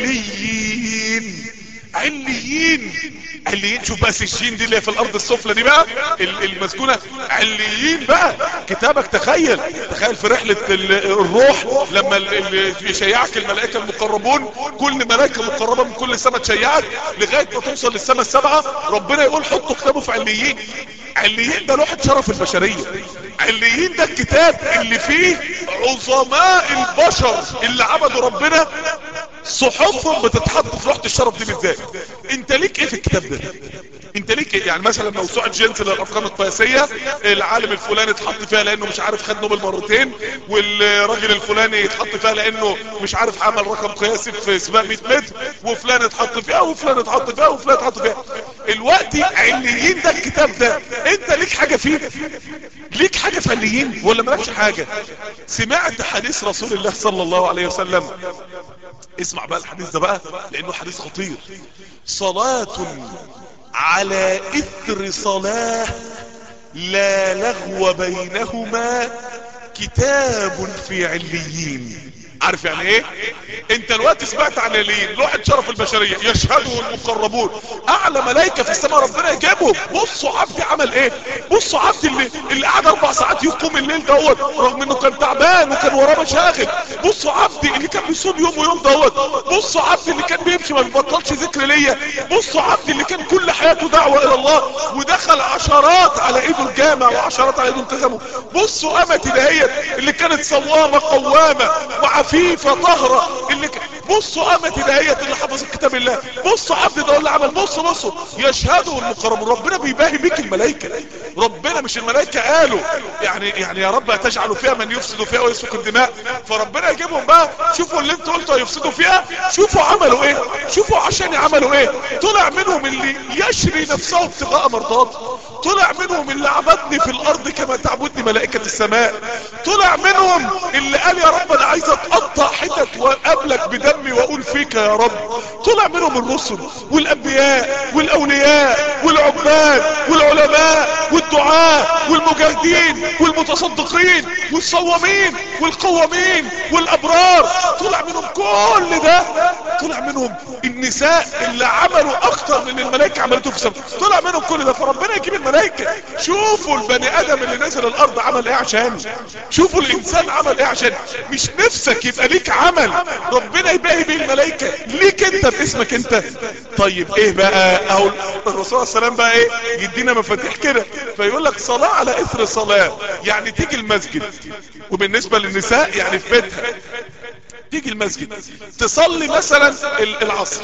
عليين عليين عليين شوف بقى سجين دي اللي في الارض السفلى دي بقى المسكونة عليين بقى كتابك تخيل تخيل في رحلة الروح لما يشيعك الملائكة المقربون كل ملائكة مقربة من كل سماء تشيعك لغاية ما توصل للسماء السبعة ربنا يقول حطوا كتابه في عليين عليين ده لوحة شرف البشرية عليين ده الكتاب اللي فيه عظماء البشر اللي عبدوا ربنا صحفهم بتتحط في لوحة الشرف دي بالذات انت ليك ايه في الكتاب ده انت ليك ايه يعني مثلا موسوعة جنس للارقام القياسية العالم الفلاني اتحط فيها لانه مش عارف خد نوبل مرتين والراجل الفلاني اتحط فيها لانه مش عارف عمل رقم قياسي في سباق 100 متر وفلان اتحط فيها وفلان اتحط فيها وفلان اتحط فيها الوقت عليين ده الكتاب ده انت ليك حاجة فيه ليك حاجة في عليين ولا مالكش حاجة سمعت حديث رسول الله صلى الله عليه وسلم اسمع بقى الحديث ده بقى لانه حديث خطير صلاة على اثر صلاة لا لغو بينهما كتاب في عليين عارف يعني ايه انت الوقت سمعت عن اليين لوحة شرف البشرية يشهده المقربون اعلى ملائكة في السماء ربنا يجيبهم بصوا عبدي عمل ايه بصوا عبدي اللي, اللي قعد اربع ساعات يقوم الليل دوت رغم انه كان تعبان وكان وراه مشاغل بصوا عبدي اللي كان بيصوم يوم ويوم دوت بصوا عبدي اللي كان بيمشي ما بيبطلش ذكر ليا بصوا عبدي اللي كان كل حياته دعوة الى الله ودخل عشرات على ايده الجامع وعشرات على ايده التزمه بصوا امتي دهيت اللي كانت صوامة قوامة وعفيفة طهرة اللي ك... بصوا امتي دهيت اللي حفظت كتاب الله بصوا عبد ده اللي عمل بصوا بصوا يشهدوا المقربون ربنا بيباهي بيك الملائكة ربنا مش الملائكة قالوا يعني يعني يا رب تجعلوا فيها من يفسد فيها ويسفك الدماء فربنا يجيبهم بقى شوفوا اللي انتوا قلتوا يفسدوا فيها شوفوا عملوا ايه شوفوا عشان عملوا ايه طلع منهم اللي يشري نفسه ابتغاء مرضاته طلع منهم اللي عبدني في الارض كما تعبدني ملائكة السماء طلع منهم اللي قال يا رب انا عايز اتقطع حتت وقابلك بدمي واقول فيك يا رب طلع منهم الرسل والانبياء والاولياء والعباد والعلماء والدعاء والمجاهدين والمتصدقين والصوامين والقوامين والابرار طلع منهم كل ده طلع منهم النساء اللي عملوا اكتر من الملائكة عملته في السماء طلع منهم كل ده فربنا يجيب الملائكة شوفوا البني ادم اللي نزل الارض عمل ايه عشان شوفوا الانسان عمل ايه عشان مش نفسك يبقى ليك عمل ربنا يباهي بيه الملائكة ليك انت باسمك انت طيب ايه بقى اهو الرسول صلى الله عليه وسلم بقى ايه يدينا مفاتيح كده فيقول لك صلاة على اثر صلاة يعني تيجي المسجد وبالنسبة للنساء يعني في بيتها تيجي المسجد تصلي مثلا العصر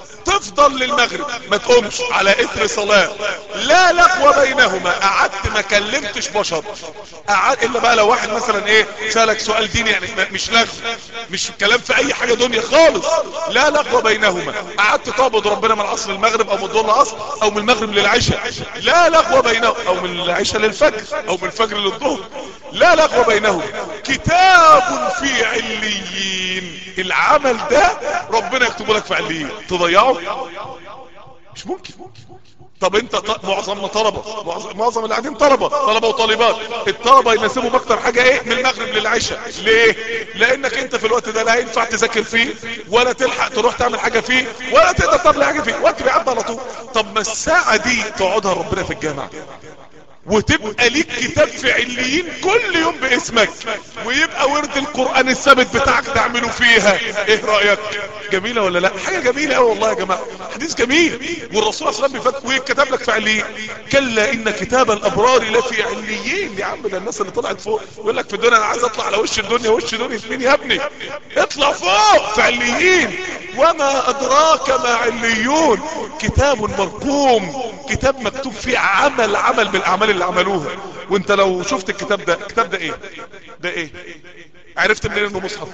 تفضل للمغرب ما تقومش على اثر صلاة لا لقوة بينهما قعدت ما كلمتش بشر قعد الا بقى لو واحد مثلا ايه سألك سؤال ديني يعني مش لغو مش كلام في اي حاجة دنيا خالص لا لقوة بينهما قعدت تعبد ربنا من العصر للمغرب او من الظهر للعصر او من المغرب للعشاء لا لقوة بينهما او من العشاء للفجر او من الفجر للظهر لا لقوة بينهما كتاب في عليين العمل ده ربنا يكتبه لك في عليين تضيعه مش ممكن طب انت ط... معظمنا طلبة معظم, معظم اللي قاعدين طلبة طلبة وطالبات الطلبة يناسبهم اكتر حاجة ايه من المغرب للعشاء ليه لانك انت في الوقت ده لا ينفع تذاكر فيه ولا تلحق تروح تعمل حاجة فيه ولا تقدر تعمل حاجة فيه وقت بيعدي على طول طب ما الساعة دي تقعدها ربنا في الجامعة وتبقى ليك كتاب في عليين كل يوم باسمك ويبقى ورد القرآن الثابت بتاعك تعمله فيها ايه رأيك جميلة ولا لا حاجة جميلة اوي والله يا جماعة حديث جميل والرسول صلى الله عليه وسلم ويتكتب لك في عليين كلا ان كتاب الابرار لفي عليين يا عم ده الناس اللي طلعت فوق يقول لك في الدنيا انا عايز اطلع على وش الدنيا وش دنيا مين يا ابني اطلع فوق في عليين وما ادراك ما عليون كتاب مرقوم كتاب مكتوب فيه عمل عمل من الاعمال اللي عملوها وانت لو شفت الكتاب ده الكتاب ده ايه ده ايه عرفت منين انه مصحف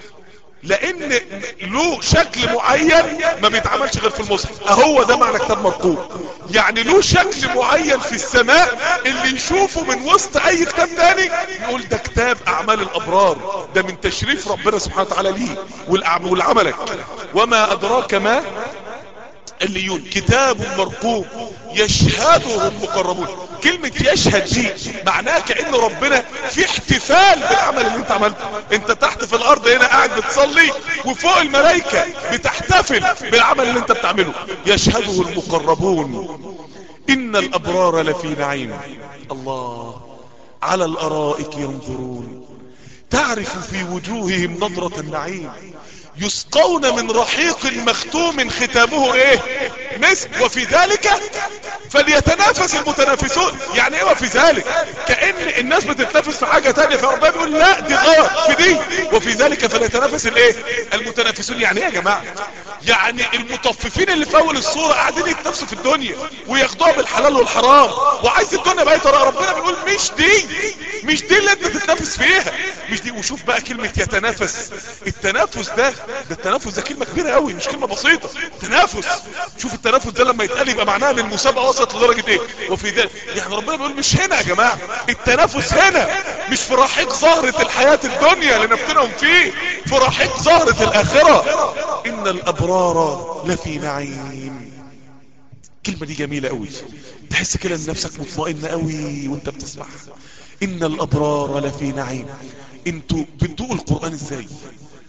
لان له شكل معين ما بيتعملش غير في المصحف اهو ده معنى كتاب مرقوم يعني له شكل معين في السماء اللي يشوفه من وسط اي كتاب تاني يقول ده كتاب اعمال الابرار ده من تشريف ربنا سبحانه وتعالى ليه والعملك وما ادراك ما الليون كتاب مرقوم يشهده المقربون كلمة يشهد دي معناها كأن ربنا في احتفال بالعمل اللي انت عملته انت تحت في الارض هنا قاعد بتصلي وفوق الملائكة بتحتفل بالعمل اللي انت بتعمله يشهده المقربون ان الابرار لفي نعيم الله على الارائك ينظرون تعرف في وجوههم نظرة النعيم يسقون من رحيق مختوم ختامه ايه مسك وفي ذلك فليتنافس المتنافسون يعني ايه وفي ذلك كأن الناس بتتنافس في حاجة تانية فربنا بيقول لا دي غلط في دي وفي ذلك فليتنافس الايه المتنافسون يعني ايه يا جماعة يعني المطففين اللي في اول الصورة قاعدين يتنافسوا في الدنيا وياخدوها بالحلال والحرام وعايز الدنيا بأي طريقة ربنا بيقول مش دي مش دي اللي انت تتنافس فيها مش دي وشوف بقى كلمة يتنافس التنافس ده ده التنافس ده كلمة كبيرة قوي مش كلمة بسيطة تنافس شوف التنافس ده لما يتقال يبقى معناها ان المسابقة وصلت لدرجة ايه وفي ذلك يعني ربنا بيقول مش هنا يا جماعة التنافس هنا مش في رحيق زهرة الحياة الدنيا اللي نفتنهم فيه في رحيق زهرة الاخرة ان الابرار لفي نعيم الكلمة دي جميلة قوي تحس كده ان نفسك مطمئنة قوي وانت بتسمعها ان الابرار لفي نعيم انتوا بتدوقوا القرآن ازاي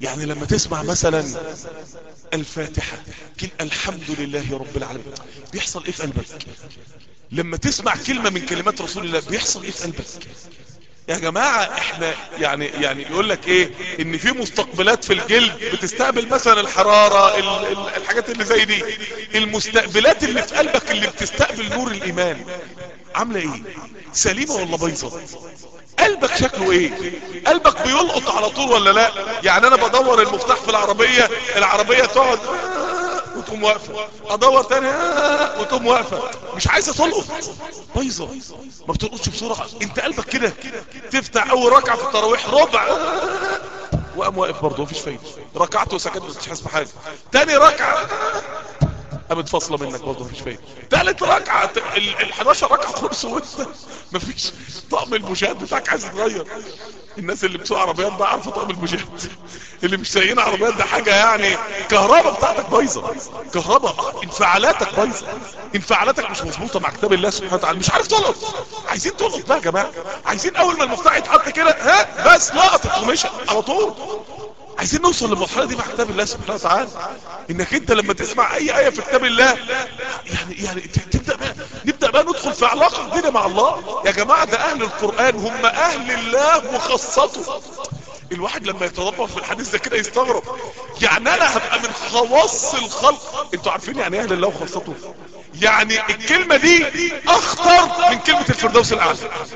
يعني لما تسمع مثلا الفاتحة كل الحمد لله رب العالمين بيحصل ايه في قلبك لما تسمع كلمة من كلمات رسول الله بيحصل ايه في قلبك يا جماعة احنا يعني يعني يقول لك ايه ان في مستقبلات في الجلد بتستقبل مثلا الحرارة ال ال الحاجات اللي زي دي المستقبلات اللي في قلبك اللي بتستقبل نور الايمان عاملة ايه سليمة ولا بايظة قلبك شكله ايه قلبك بيلقط على طول ولا لا يعني انا بدور المفتاح في العربية العربية تقعد وتقوم واقفة ادور تاني وتقوم واقفة مش عايزة تلقط بايظة ما بتلقطش بسرعة انت قلبك كده تفتح اول ركعة في التراويح ربع وقام واقف برضه مفيش فايدة ركعت وسكت مش حاسس بحاجة تاني ركعة قامت فاصله منك برضه مفيش فايده تالت ركعه ال 11 ركعه خلص وانت مفيش طقم المشاهد بتاعك عايز يتغير الناس اللي بتسوق عربيات ده عارفه طقم المشاهد اللي مش سايقين عربيات ده حاجه يعني كهرباء بتاعتك بايظه كهرباء انفعالاتك بايظه انفعالاتك مش مظبوطه مع كتاب الله سبحانه وتعالى مش عارف تلقط عايزين تلقط بقى يا جماعه عايزين اول ما المفتاح يتحط كده ها بس لقطت ومشى على طول عايزين نوصل للمرحله دي مع كتاب الله سبحانه وتعالى انك انت لما تسمع اي ايه في كتاب الله يعني يعني تبدا بقى نبدا بقى ندخل في علاقه جديده مع الله يا جماعه ده اهل القران هم اهل الله وخاصته الواحد لما يتدبر في الحديث ده كده يستغرب يعني انا هبقى من خواص الخلق انتوا عارفين يعني اهل الله وخاصته يعني الكلمه دي اخطر من كلمه الفردوس الاعلى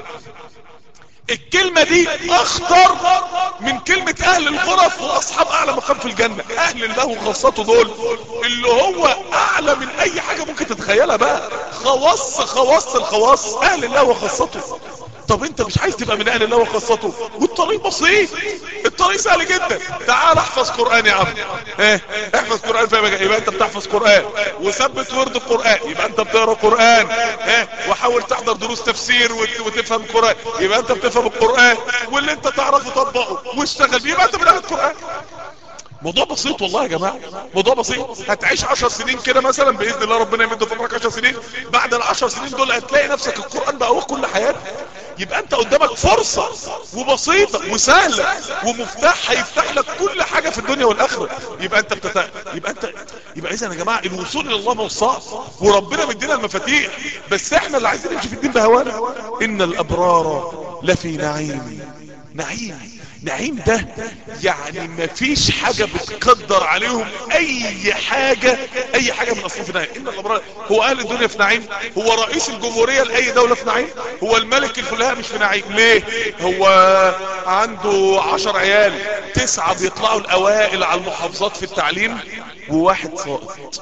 الكلمة دي اخطر من كلمة اهل الغرف واصحاب اعلى مقام في الجنة اهل الله وخاصته دول اللي هو اعلى من اي حاجة ممكن تتخيلها بقى خواص خواص الخواص اهل الله وخاصته طب انت مش عايز تبقى من اهل الله وخاصته والطريق بسيط الطريق سهل جدا تعال احفظ قرآن يا عم ايه احفظ قرآن فاهم يبقى انت بتحفظ قرآن وثبت ورد القرآن يبقى انت بتقرا قرآن ايه وحاول تحضر دروس تفسير وتفهم القرآن يبقى انت بتفهم القرآن واللي انت تعرفه طبقه واشتغل يبقى انت من اهل القرآن موضوع بسيط والله يا جماعة موضوع بسيط هتعيش عشر سنين كده مثلا بإذن الله ربنا يمد في عمرك عشر سنين بعد العشر سنين دول هتلاقي نفسك القرآن بقى هو كل حياتك يبقى انت قدامك فرصة وبسيطة وسهلة ومفتاح هيفتح لك كل حاجة في الدنيا والاخرة يبقى انت بتت... يبقى انت يبقى اذا يا جماعة الوصول الى الله موصعب وربنا مدينا المفاتيح بس احنا اللي عايزين نمشي في الدين بهوانا ان الابرار لفي نعيم نعيم نعيم ده يعني مفيش حاجة بتقدر عليهم اي حاجة اي حاجة من اصناف النعيم ان الابرار هو اهل الدنيا في نعيم هو رئيس الجمهورية لاي دولة في نعيم هو الملك الفلاحي مش في نعيم ليه هو عنده عشر عيال تسعة بيطلعوا الاوائل على المحافظات في التعليم وواحد ساقط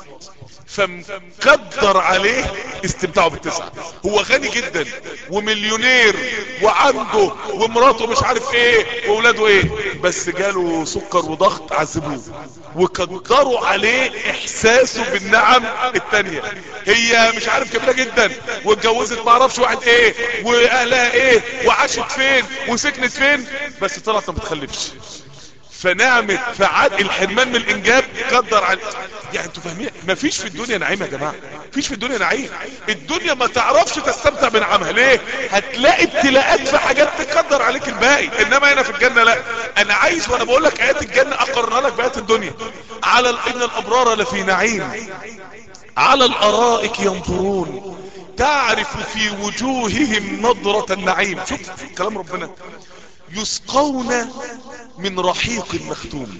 فمقدر عليه استمتاعه بالتسعة هو غني جدا ومليونير وعنده ومراته مش عارف ايه واولاده ايه بس جاله سكر وضغط عذبوه وقدروا عليه احساسه بالنعم التانية هي مش عارف كبيرة جدا واتجوزت معرفش واحد ايه واهلها ايه وعاشت فين وسكنت فين بس طلعت ما بتخلفش فنعمة فعاد الحرمان من الانجاب قدر على يعني انتوا فاهمين مفيش في الدنيا نعيم يا جماعة مفيش في الدنيا نعيم الدنيا ما تعرفش تستمتع بنعمها ليه هتلاقي ابتلاءات في حاجات تقدر عليك الباقي انما هنا في الجنة لا انا عايز وانا بقول لك ايات الجنة اقرنها لك بايات الدنيا على ان الابرار لفي نعيم على الارائك ينظرون تعرف في وجوههم نظرة النعيم شوف كلام ربنا يسقون من رحيق مختوم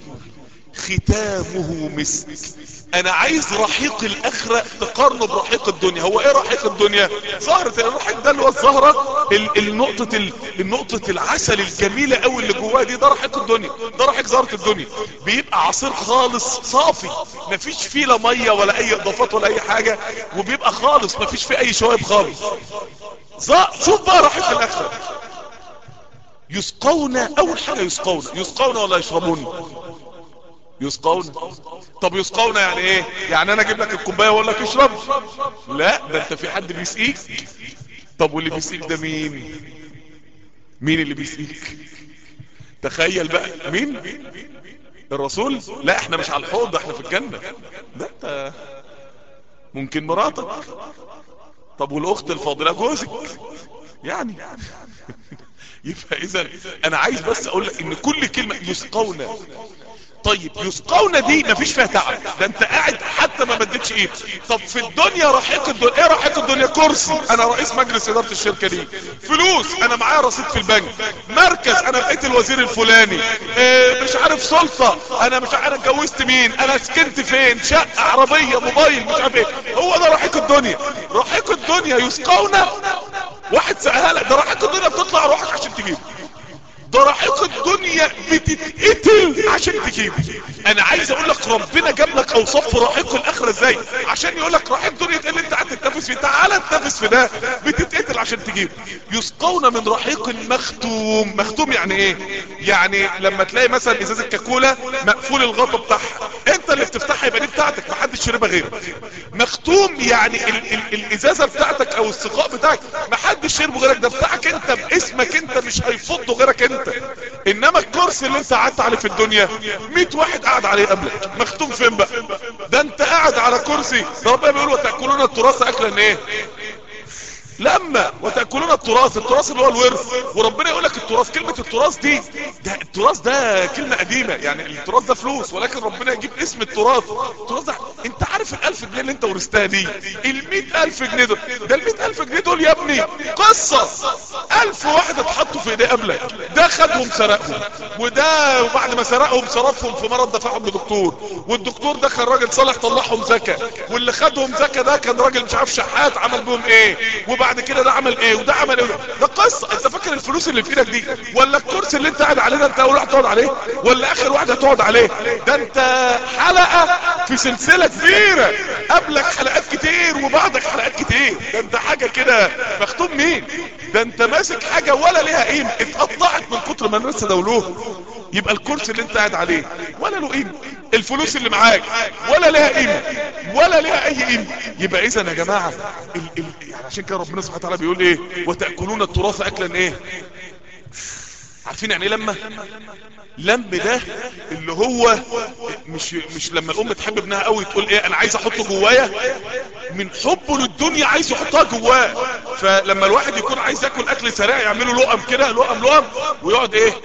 ختامه مسك انا عايز رحيق الاخرة تقارنه برحيق الدنيا هو ايه رحيق الدنيا زهرة الرحيق ده اللي هو الزهرة النقطة النقطة العسل الجميلة قوي اللي جواها دي ده رحيق الدنيا ده رحيق زهرة الدنيا بيبقى عصير خالص صافي مفيش فيه لا مية ولا اي اضافات ولا اي حاجة وبيبقى خالص مفيش فيه اي شوائب خالص شوف بقى رحيق الاخرة يسقون اول حاجة يسقون يسقون ولا يشربون يسقون طب يسقون يعني ايه يعني انا اجيب لك الكوبايه واقول لك اشرب لا ده انت في حد بيسقيك طب واللي بيسقيك ده مين مين اللي بيسقيك تخيل بقى مين الرسول لا احنا مش على الحوض احنا في الجنة ده انت ممكن مراتك طب والاخت الفاضلة جوزك يعني يبقى اذا انا عايز بس اقول لك ان كل كلمة يسقون طيب يسقون دي مفيش فيها تعب ده انت قاعد حتى ما مدتش ايد طب في الدنيا رحيق الدنيا ايه رحيق الدنيا كرسي انا رئيس مجلس ادارة الشركة دي فلوس انا معايا رصيد في البنك مركز انا بقيت الوزير الفلاني اه مش عارف سلطة انا مش عارف اتجوزت مين انا سكنت فين شقة عربية موبايل مش عارف ايه هو ده رحيق الدنيا رحيق الدنيا يسقون واحد سألها لك ده رحيق الدنيا بتطلع روحك عشان تجيب ده رحيق الدنيا بتتقتل عشان تجيب انا عايز اقول لك ربنا جاب لك اوصاف في رحيق الاخره ازاي عشان يقول لك رحيق الدنيا اللي انت قاعد تتنفس فيه تعالى تنفس في ده بتتقتل عشان تجيب يسقون من رحيق مختوم مختوم يعني ايه يعني لما تلاقي مثلا ازازه كاكولا مقفول الغطا بتاعها انت اللي بتفتحها يبقى دي بتاعتك محدش شربها غيرك مختوم يعني ال ال الازازه بتاعتك او السقاء بتاعك محدش شربه غيرك ده بتاعك انت باسمك انت مش هيفضه غيرك انت انما الكرسي اللي انت قعدت عليه في الدنيا 100 واحد قاعد عليه قبلك مختوم فين بقى ده انت قاعد على كرسي ده ربنا بيقول وتاكلون التراث اكلا ايه لما وتأكلون التراث التراث اللي هو الورث وربنا يقول لك التراث كلمة التراث دي ده التراث ده كلمة قديمة يعني التراث ده فلوس ولكن ربنا يجيب اسم التراث التراث ده انت عارف الالف جنيه اللي انت ورثتها دي المئة الف جنيه دول ده المئة الف جنيه دول يا ابني قصة الف واحد اتحطوا في ايديه قبلك ده خدهم سرقهم وده وبعد ما سرقهم صرفهم في مرض دفعهم لدكتور والدكتور ده كان راجل صالح طلعهم زكاة واللي خدهم زكاة ده كان راجل مش عارف شحات عمل بهم ايه وبعد كده ده عمل ايه وده عمل ايه ده قصة انت فاكر الفلوس اللي في ايدك دي ولا الكرسي اللي انت قاعد عليه ده انت اول واحد تقعد عليه ولا اخر واحد هتقعد عليه ده انت حلقة في سلسلة كبيرة قبلك حلقات كتير وبعدك حلقات كتير ده انت حاجة كده مختوم مين ده انت ماسك حاجة ولا ليها قيمة اتقطعت من كتر ما الناس دولوه يبقى الكرسي اللي انت قاعد عليه ولا له قيمة الفلوس اللي معاك ولا لها قيمة ولا لها اي قيمة يبقى اذا يا جماعة ال ال يعني عشان كده ربنا سبحانه وتعالى بيقول ايه وتأكلون التراث اكلا ايه عارفين يعني ايه لما لم ده اللي هو مش مش لما الام تحب ابنها قوي تقول ايه انا عايز احطه جوايا من حبه للدنيا عايز يحطها جواه فلما الواحد يكون عايز ياكل اكل سريع يعمله لقم كده لقم لقم ويقعد ايه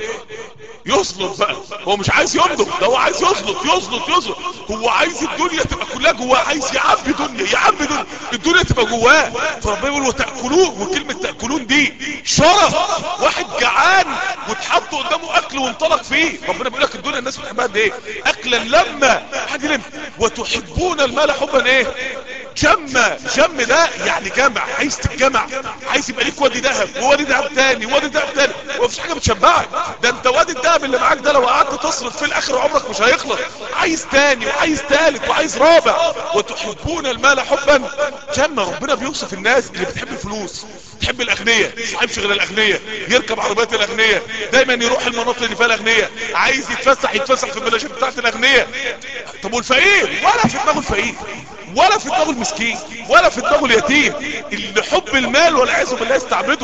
يصلط بقى هو مش عايز يمضغ ده هو عايز يصلط يصلط يصلط هو عايز الدنيا تبقى كلها جواه عايز يعبي دنيا يعبي دنيا الدنيا تبقى جواه فربنا يقول وتاكلون وكلمه تاكلون دي شرف واحد جعان وتحط قدامه اكل وانطلق فيه ربنا بيقول لك الدنيا الناس بتحبها قد ايه اكلا لما حد يلم وتحبون المال حبا ايه جمع جم ده يعني جمع عايز تتجمع عايز يبقى ليك وادي ذهب ووادي ذهب تاني ووادي ذهب تاني ومفيش حاجه بتشبعك ده انت وادي الذهب اللي معاك ده لو قعدت تصرف في الاخر عمرك مش هيخلص عايز تاني وعايز تالت وعايز رابع وتحبون المال حبا جمع ربنا بيوصف الناس اللي بتحب الفلوس تحب الاغنياء ما يحبش غير الاغنياء يركب عربيات الاغنياء دايما يروح المناطق اللي فيها الاغنياء عايز يتفسح يتفسح في البلاشات بتاعت الاغنياء طب والفقير ولا في دماغه الفقير ولا في دماغه المسكين ولا في دماغه اليتيم اللي حب المال والعياذ بالله يستعبده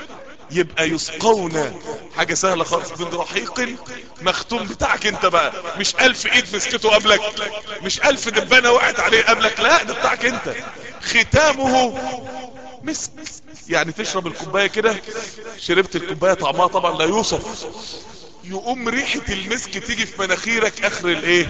يبقى يسقون حاجة سهلة خالص من رحيق مختوم بتاعك انت بقى مش الف ايد مسكته قبلك مش الف دبانة وقعت عليه قبلك لا ده بتاعك انت ختامه مسك يعني تشرب الكوباية كده شربت الكوباية طعمها طبعا لا يوصف يقوم ريحة المسك تيجي في مناخيرك اخر الايه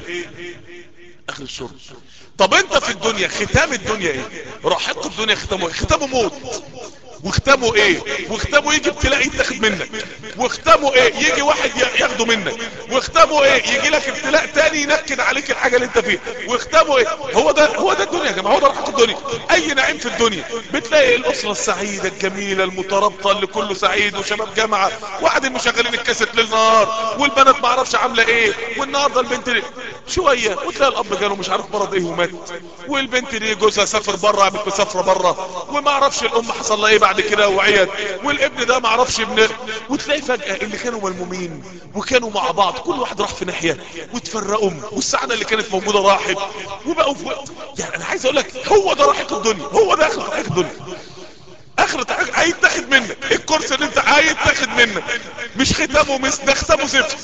اخر الشرب طب انت في الدنيا ختام الدنيا ايه رحيق الدنيا ختامه ايه ختامه موت واختامه ايه واختامه يجي ابتلاء يتاخد منك واختامه ايه يجي واحد ياخده منك واختامه ايه يجي لك ابتلاء تاني ينكد عليك الحاجة اللي انت فيها واختامه ايه هو ده هو ده الدنيا يا جماعه هو ده رحمه الدنيا اي نعيم في الدنيا بتلاقي الاسره السعيده الجميله المترابطه اللي كله سعيد وشباب جامعه وقاعدين مشغلين الكاسيت ليل نهار والبنات ما اعرفش عامله ايه والنهارده البنت دي شويه وتلاقي الاب جاله مش عارف مرض ايه ومات والبنت دي جوزها سافر بره قامت مسافره بره وما اعرفش الام حصل لها ايه بعد كده وعيت والابن ده ما اعرفش ابن وتلاقي فجاه اللي كانوا ملمومين وكانوا مع بعض كل واحد راح في ناحيه وتفرقوا والسعاده اللي كانت موجوده راحت وبقوا في يعني انا عايز اقول لك هو ده رحيق الدنيا هو ده اخر رحيق الدنيا اخر حاجه هيتاخد منك الكرسي اللي انت هيتاخد منك مش ختامه مس ده ختامه زفت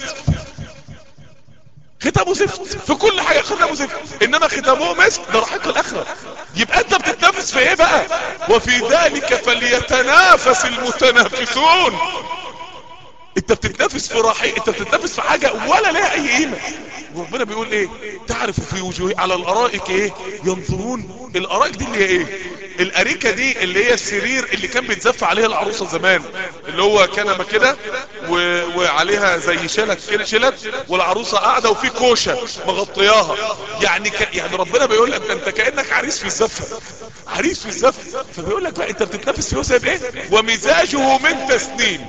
ختامه زفت في كل حاجة ختامه زفت انما ختامه مسك ده رحيق الاخرة يبقى انت بتتنافس في ايه بقى وفي ذلك فليتنافس المتنافسون انت بتتنافس في رحيق انت بتتنافس في حاجة ولا لها اي قيمة وربنا بيقول ايه تعرف في وجوه على الارائك ايه ينظرون الارائك دي اللي هي ايه الاريكه دي اللي هي السرير اللي كان بيتزف عليها العروسه زمان اللي هو كنبه كده و... وعليها زي شلت كده شلت والعروسه قاعده وفي كوشه مغطياها يعني ك... يعني ربنا بيقول لك انت كانك عريس في الزفه عريس في الزفه فبيقول لك بقى انت بتتنافس في وسط ايه ومزاجه من تسنيم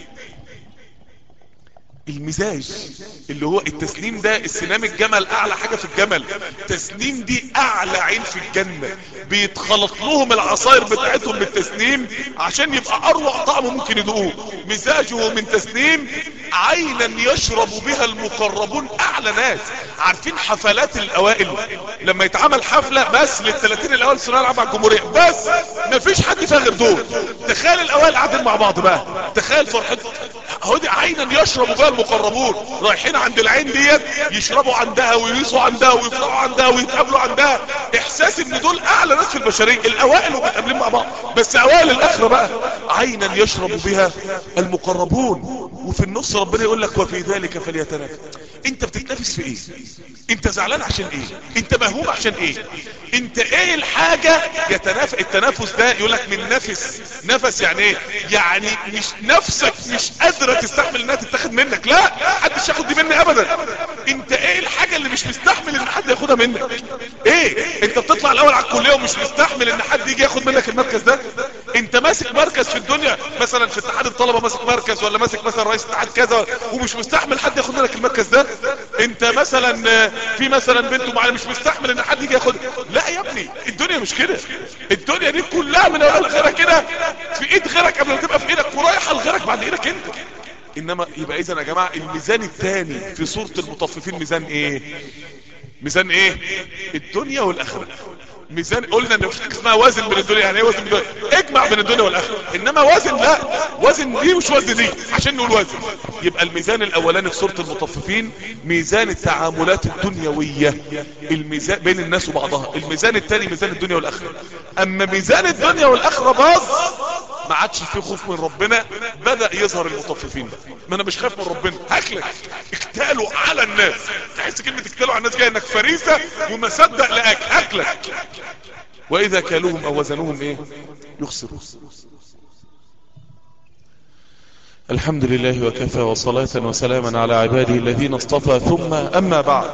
المزاج اللي هو التسنيم ده السنام الجمل اعلى حاجة في الجمل تسنيم دي اعلى عين في الجنة بيتخلط لهم العصاير بتاعتهم بالتسنيم عشان يبقى اروع طعم ممكن يدوقوه مزاجه من تسنيم عينا يشرب بها المقربون اعلى ناس عارفين حفلات الاوائل لما يتعمل حفلة بس للثلاثين الاوائل الثانويه العامه على الجمهوريه بس مفيش حد فيها غير دول تخيل الاوائل قاعدين مع بعض بقى تخيل فرحتهم هو دي عينا يشرب بها المقربون رايحين عند العين ديت يشربوا عندها وييصوا عندها ويفرحوا عندها ويتقابلوا عندها احساس ان دول اعلى ناس في البشريه الاوائل ومتقابلين مع بعض بس اوائل الاخره بقى عينا يشرب بها المقربون وفي النص ربنا يقول لك وفي ذلك فليتنافس انت بتتنافس في ايه انت زعلان عشان ايه انت مهوم عشان ايه انت ايه الحاجة يتنافس التنافس ده يقول لك من نفس نفس يعني ايه يعني مش نفسك مش قادرة تستحمل انها تتاخد منك لا محدش ياخد دي مني ابدا انت ايه الحاجة اللي مش مستحمل ان حد ياخدها منك ايه انت بتطلع الاول على الكلية ومش مستحمل ان حد يجي ياخد منك المركز ده انت ماسك مركز في الدنيا مثلا في اتحاد الطلبة ماسك مركز ولا ماسك مثلا رئيس اتحاد كذا ومش مستحمل حد ياخد منك المركز ده انت مثلا في مثلا بنت معينه مش مستحمل ان حد يجي ياخد لا يا ابني الدنيا مش كده الدنيا دي كلها من اول غيرك كده في ايد غيرك قبل ما تبقى في ايدك ورايحه لغيرك بعد ايدك انت انما يبقى اذا يا جماعه الميزان الثاني في سوره المطففين ميزان ايه ميزان ايه الدنيا والاخره ميزان قلنا ان مفيش حاجه اسمها وزن بين الدنيا يعني ايه وزن بين الدنيا اجمع بين الدنيا والاخره انما وزن لا وزن دي مش وزن دي عشان نقول وزن يبقى الميزان الاولاني في سوره المطففين ميزان التعاملات الدنيويه الميزان بين الناس وبعضها الميزان الثاني ميزان الدنيا والاخره اما ميزان الدنيا والاخره باظ ما عادش في خوف من ربنا بدأ يظهر المطففين بقى ما انا مش خايف من ربنا هاكلك اكتالوا على الناس تحس كلمة اكتالوا على الناس جاي انك فريسة وما صدق لاكل هاكلك واذا كالوهم او وزنوهم ايه يخسرون الحمد لله وكفى وصلاة وسلاما على عباده الذين اصطفى ثم اما بعد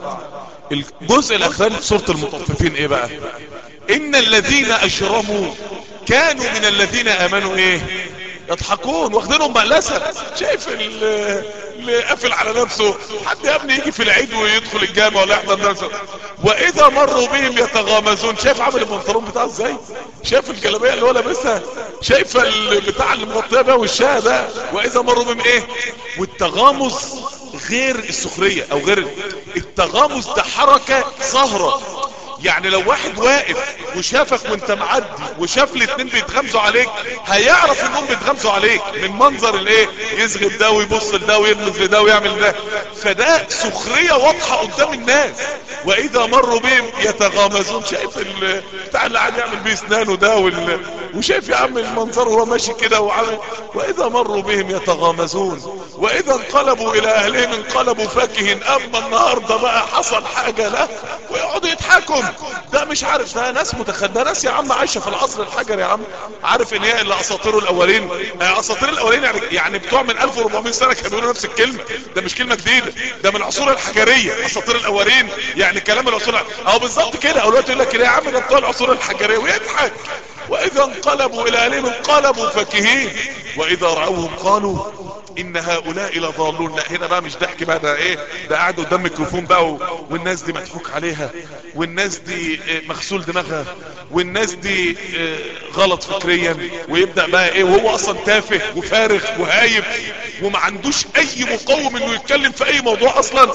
الجزء الاخراني في سورة المطففين ايه بقى ان الذين اشرموا كانوا من الذين امنوا ايه يضحكون واخدينهم مقلسة شايف اللي قافل على نفسه حد يا ابني يجي في العيد ويدخل الجامع ولا يحضر درسه واذا مروا بهم يتغامزون شايف عامل البنطلون بتاعه ازاي شايف الجلابيه اللي هو لابسها شايف البتاع اللي مغطيه بيها وشها ده واذا مروا بهم ايه والتغامز غير السخريه او غير التغامز ده حركه سهره يعني لو واحد واقف وشافك وانت معدي وشاف الاتنين بيتغمزوا عليك هيعرف انهم بيتغمزوا عليك من منظر الايه يزغب ده ويبص لده ويرمز لده ويعمل ده فده سخرية واضحة قدام الناس واذا مروا بهم يتغامزون شايف بتاع اللي قاعد يعمل بيه اسنانه ده وال... وشايف يا عم المنظر وهو ماشي كده وعامل واذا مروا بهم يتغامزون واذا انقلبوا الى اهلهم انقلبوا فاكهين اما النهارده بقى حصل حاجه لا ويقعدوا يضحكوا ده مش عارف ده ناس متخد ده ناس يا عم عايشه في العصر الحجري يا عم عارف ان هي اللي اساطير الاولين اساطير الاولين يعني يعني بتوع من 1400 سنه كانوا بيقولوا نفس الكلمه ده مش كلمه جديده ده من العصور الحجريه اساطير الاولين يعني كلام العصور اهو بالظبط كده او دلوقتي يقول لك يا عم ده بتوع العصور الحجريه ويضحك واذا انقلبوا الى اهلهم انقلبوا فاكهين واذا راوهم قالوا ان هؤلاء لضالون لا هنا بقى مش ضحك بقى ده ايه ده قاعد قدام ميكروفون بقى و... والناس دي مضحوك عليها والناس دي مغسول دماغها والناس دي غلط فكريا ويبدأ بقى ايه وهو اصلا تافه وفارغ وهايب وما عندوش اي مقوم انه يتكلم في اي موضوع اصلا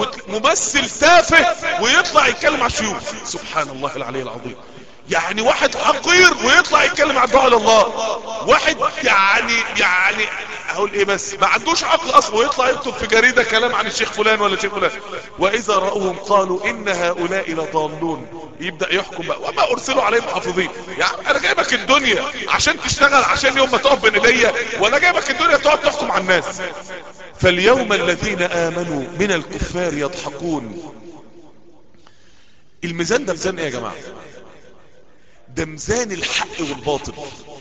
ممثل تافه ويطلع يتكلم على الشيوخ سبحان الله العلي العظيم يعني واحد حقير ويطلع يتكلم عن دعاء الله واحد يعني يعني اقول ايه بس ما عندوش عقل اصلا ويطلع يكتب في جريدة كلام عن الشيخ فلان ولا شيخ فلان واذا رأوهم قالوا ان هؤلاء لضالون يبدأ يحكم بقى وما ارسلوا عليهم حافظين يعني انا جايبك الدنيا عشان تشتغل عشان يوم ما تقف بين ايديا ولا جايبك الدنيا تقعد تحكم على الناس فاليوم الذين آمنوا من الكفار يضحكون الميزان ده ميزان ايه يا جماعة ده ميزان الحق والباطل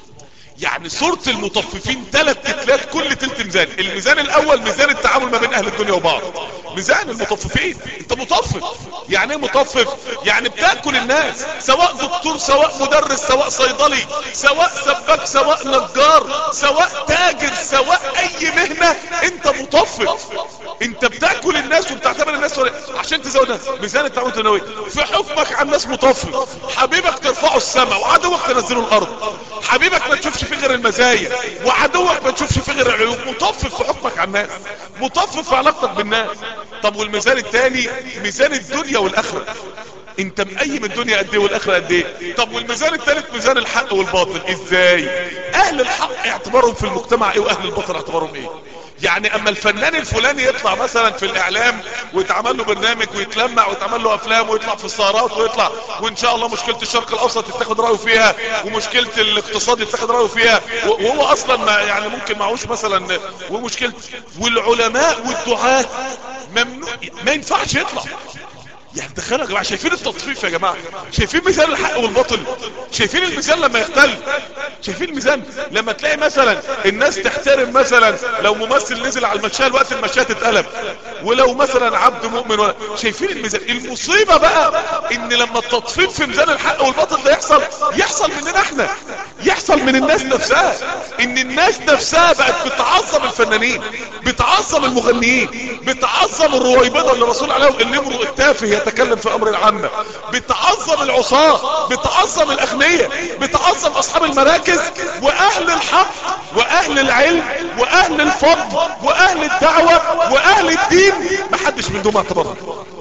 يعني صورة المطففين ثلاث تتلات كل تلت ميزان الميزان الاول ميزان التعامل ما بين اهل الدنيا وبعض ميزان المطففين انت مطفف يعني ايه مطفف يعني بتاكل الناس سواء دكتور سواء مدرس سواء صيدلي سواء سباك سواء نجار سواء تاجر سواء اي مهنة انت مطفف انت بتاكل الناس وبتعتبر الناس ولا عشان تزود الناس ميزان التعامل الدنيوي في حكمك على الناس مطفف حبيبك ترفعه السماء وعدوك تنزله الارض حبيبك ما تشوفش فيه غير المزايا وعدوك ما تشوفش فيه غير العيوب مطفف في حكمك على الناس مطفف في علاقتك بالناس طب والميزان التاني ميزان الدنيا والاخره انت مقيم الدنيا قد ايه والاخره قد ايه طب والميزان الثالث ميزان الحق والباطل ازاي اهل الحق اعتبارهم في المجتمع ايه واهل الباطل اعتبارهم ايه يعني اما الفنان الفلاني يطلع مثلا في الاعلام ويتعمل له برنامج ويتلمع ويتعمل له افلام ويطلع في السهرات ويطلع وان شاء الله مشكلة الشرق الاوسط يتاخد رايه فيها ومشكلة الاقتصاد يتاخد رايه فيها وهو اصلا ما يعني ممكن معهوش مثلا ومشكلة والعلماء والدعاة ممنوع ما ينفعش يطلع يعني تخيلوا يا جماعه شايفين التطفيف يا جماعه شايفين ميزان الحق والباطل شايفين الميزان لما يختل شايفين الميزان لما تلاقي مثلا الناس تحترم مثلا لو ممثل نزل على المشاه الوقت المشاه تتقلب ولو مثلا عبد مؤمن ولا شايفين الميزان المصيبه بقى ان لما التطفيف في ميزان الحق والباطل ده يحصل يحصل مننا احنا يحصل من الناس نفسها ان الناس نفسها بقت بتعظم الفنانين بتعظم المغنيين بتعظم الرويبضه اللي الرسول عليه الامر التافه يتكلم في امر العامة بتعظم العصاة بتعظم الاغنياء بتعظم اصحاب المراكز واهل الحق واهل العلم واهل الفضل واهل الدعوة واهل الدين محدش من دول اعتبرها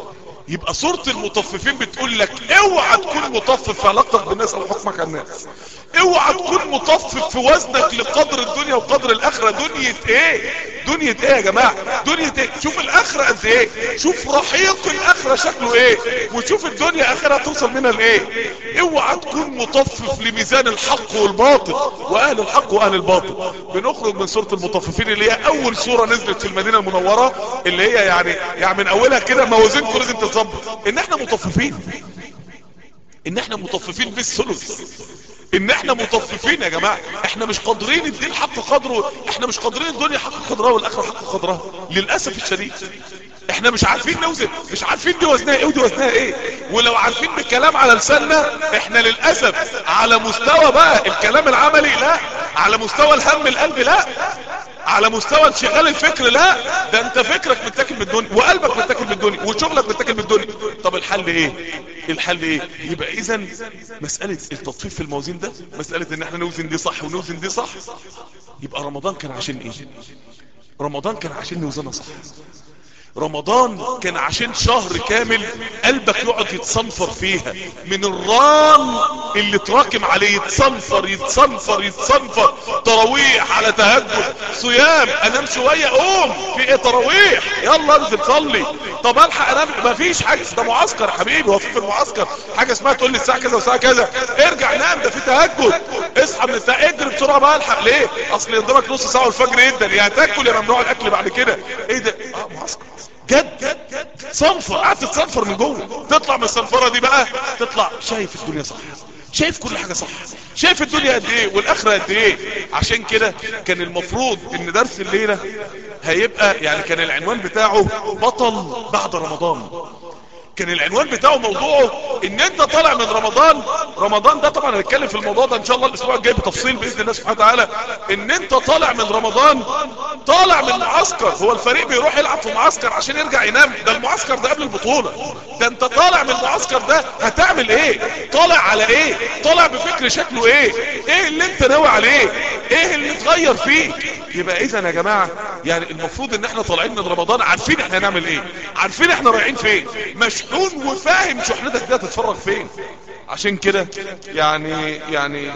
يبقى صورة المطففين بتقول لك اوعى تكون مطفف في علاقتك بالناس او حكمك على الناس اوعى تكون مطفف في وزنك لقدر الدنيا وقدر الاخرة دنيا ايه دنيا ايه يا جماعة دنيا ايه شوف الاخرة قد ايه شوف رحيق الاخرة شكله ايه وشوف الدنيا اخرها توصل منها لايه اوعى تكون مطفف لميزان الحق والباطل واهل الحق واهل الباطل بنخرج من سورة المطففين اللي هي اول سورة نزلت في المدينة المنورة اللي هي يعني يعني من اولها كده موازينكم لازم تتظبط ان احنا مطففين ان احنا مطففين بالثلث ان احنا مطففين يا جماعة احنا مش قادرين الدين حق قدره احنا مش قادرين الدنيا حق قدرها والاخرة حق قدرها للأسف الشديد احنا مش عارفين نوزن مش عارفين دي وزنها ايه ودي وزنها ايه ولو عارفين بالكلام على لساننا احنا للأسف على مستوى بقى الكلام العملي لا على مستوى الهم القلب لا على مستوى انشغال الفكر لا ده انت فكرك متاكل بالدنيا وقلبك متاكل بالدنيا وشغلك متاكل بالدنيا طب الحل ايه الحل ايه يبقى اذا مسألة التطفيف في الموازين ده مسألة ان احنا نوزن دي صح ونوزن دي صح يبقى رمضان كان عشان ايه رمضان كان عشان نوزنها صح رمضان كان عشان شهر كامل قلبك يقعد يتصنفر فيها من الران اللي تراكم عليه يتصنفر يتصنفر يتصنفر تراويح على تهجد صيام انام شوية قوم في ايه تراويح يلا انزل صلي طب الحق انام مفيش حاجة ده معسكر حبيبي هو في في المعسكر حاجة اسمها تقول لي الساعة كذا والساعة كذا ارجع نام ده في تهجد اصحى من الساعة اجري بسرعة بقى الحق ليه اصل يضربك نص ساعة والفجر يدا يا تاكل يا ممنوع الاكل بعد كده ايه ده اه معسكر جد صنفر قعدت تصنفر من جوه تطلع من الصنفرة دي بقى تطلع شايف الدنيا صح شايف كل حاجة صح شايف الدنيا قد ايه والاخرة قد ايه عشان كده كان المفروض ان درس الليلة هيبقى يعني كان العنوان بتاعه بطل بعد رمضان كان العنوان بتاعه موضوعه ان انت طالع من رمضان رمضان ده طبعا هنتكلم في الموضوع ده ان شاء الله الاسبوع الجاي بتفصيل باذن الله سبحانه وتعالى ان انت طالع من رمضان طالع من معسكر هو الفريق بيروح يلعب في معسكر عشان يرجع ينام ده المعسكر ده قبل البطولة ده انت طالع من المعسكر ده هتعمل ايه طالع على ايه طالع بفكر شكله ايه ايه اللي انت ناوي عليه ايه اللي اتغير فيك يبقى اذا يا جماعة يعني المفروض ان احنا طالعين من رمضان عارفين احنا هنعمل ايه عارفين احنا رايحين فين مشحون وفاهم شحنتك دي هتتفرج فين عشان كده يعني يعني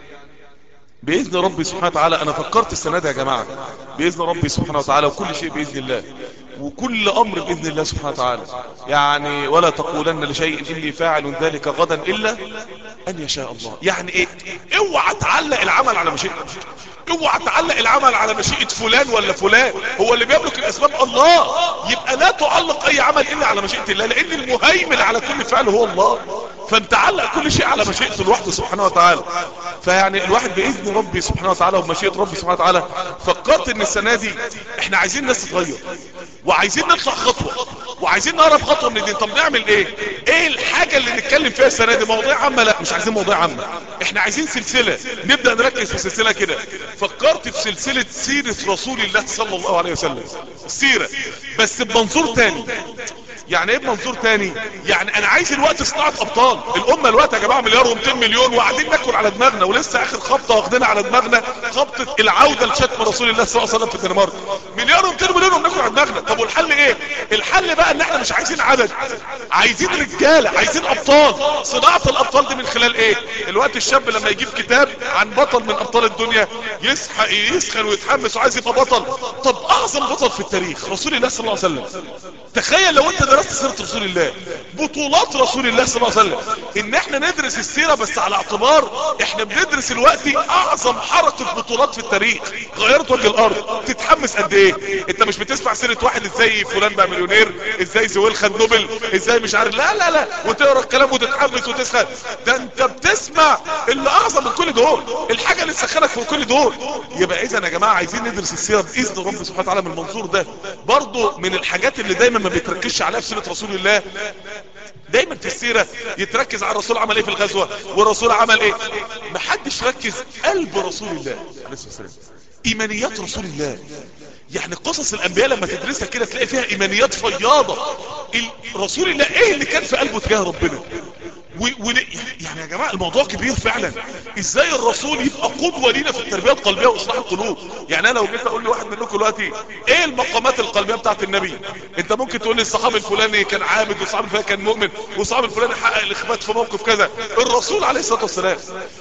بإذن ربي سبحانه وتعالى أنا فكرت السنة دي يا جماعة بإذن ربي سبحانه وتعالى وكل شيء بإذن الله وكل أمر بإذن الله سبحانه وتعالى يعني ولا تقولن لشيء إني فاعل ذلك غدا إلا ان يشاء الله يعني ايه اوعى تعلق العمل على مشيئة اوعى تعلق العمل على مشيئة فلان ولا فلان هو اللي بيملك الاسباب الله يبقى لا تعلق اي عمل الا على مشيئة الله لان المهيمن على كل فعل هو الله فانت علق كل شيء على مشيئته لوحده سبحانه وتعالى فيعني الواحد باذن ربي سبحانه وتعالى ومشيئة ربي سبحانه وتعالى فكرت ان السنة دي احنا عايزين الناس تتغير وعايزين نطلع خطوة وعايزين نقرب خطوة من الدين طب نعمل ايه ايه الحاجة اللي نتكلم فيها السنة دي مواضيع عامة لا مش عايزين مواضيع عامة احنا عايزين سلسلة نبدأ نركز في سلسلة كده فكرت في سلسلة سيرة رسول الله صلى الله عليه وسلم سيرة بس بمنظور تاني يعني ايه بمنظور تاني يعني انا عايز الوقت صناعة ابطال الامة الوقت يا جماعة مليار و200 مليون وقاعدين ناكل على دماغنا ولسه اخر خبطة واخدنا على دماغنا خبطة العودة لشتم رسول الله صلى الله عليه وسلم في الدنمارك مليار و200 مليون وبناكل على دماغنا طب والحل ايه الحل بقى ان احنا مش عايزين عدد عايزين رجالة عايزين ابطال صناعة الابطال دي من خلال ايه الوقت الشاب لما يجيب كتاب عن بطل من ابطال الدنيا يسحق يسخن ويتحمس وعايز يبقى بطل طب اعظم بطل في التاريخ رسول الله صلى الله عليه وسلم تخيل لو انت درست سيرة رسول الله بطولات رسول الله صلى الله عليه وسلم ان احنا ندرس السيرة بس على اعتبار احنا بندرس الوقت اعظم حركة بطولات في التاريخ غيرت وجه الارض تتحمس قد ايه انت مش بتسمع سيرة واحد ازاي فلان بقى مليونير ازاي زويل خد نوبل ازاي مش عارف لا لا لا وتقرا الكلام وتتحمس وتسخن ده انت بتسمع اللي اعظم من كل دول الحاجة اللي تسخنك في كل دول يبقى اذا يا جماعة عايزين ندرس السيرة باذن رب سبحانه وتعالى من المنظور ده برضو من الحاجات اللي دايما ما بيتركزش عليها في سيرة رسول الله دايما في السيرة يتركز على الرسول عمل ايه في الغزوة والرسول عمل ايه محدش ركز قلب رسول الله عليه الصلاة والسلام ايمانيات رسول الله يعني قصص الانبياء لما تدرسها كده تلاقي فيها ايمانيات فياضة رسول الله ايه اللي كان في قلبه تجاه ربنا و... و... يعني يا جماعة الموضوع كبير فعلا ازاي الرسول يبقى قدوة لينا في التربية القلبية واصلاح القلوب يعني انا لو جيت اقول لواحد منكم دلوقتي ايه المقامات القلبية بتاعت النبي انت ممكن تقول لي الصحابي الفلاني كان عابد والصحابي الفلاني كان مؤمن والصحابي الفلاني حقق الاخبات في موقف كذا الرسول عليه الصلاة والسلام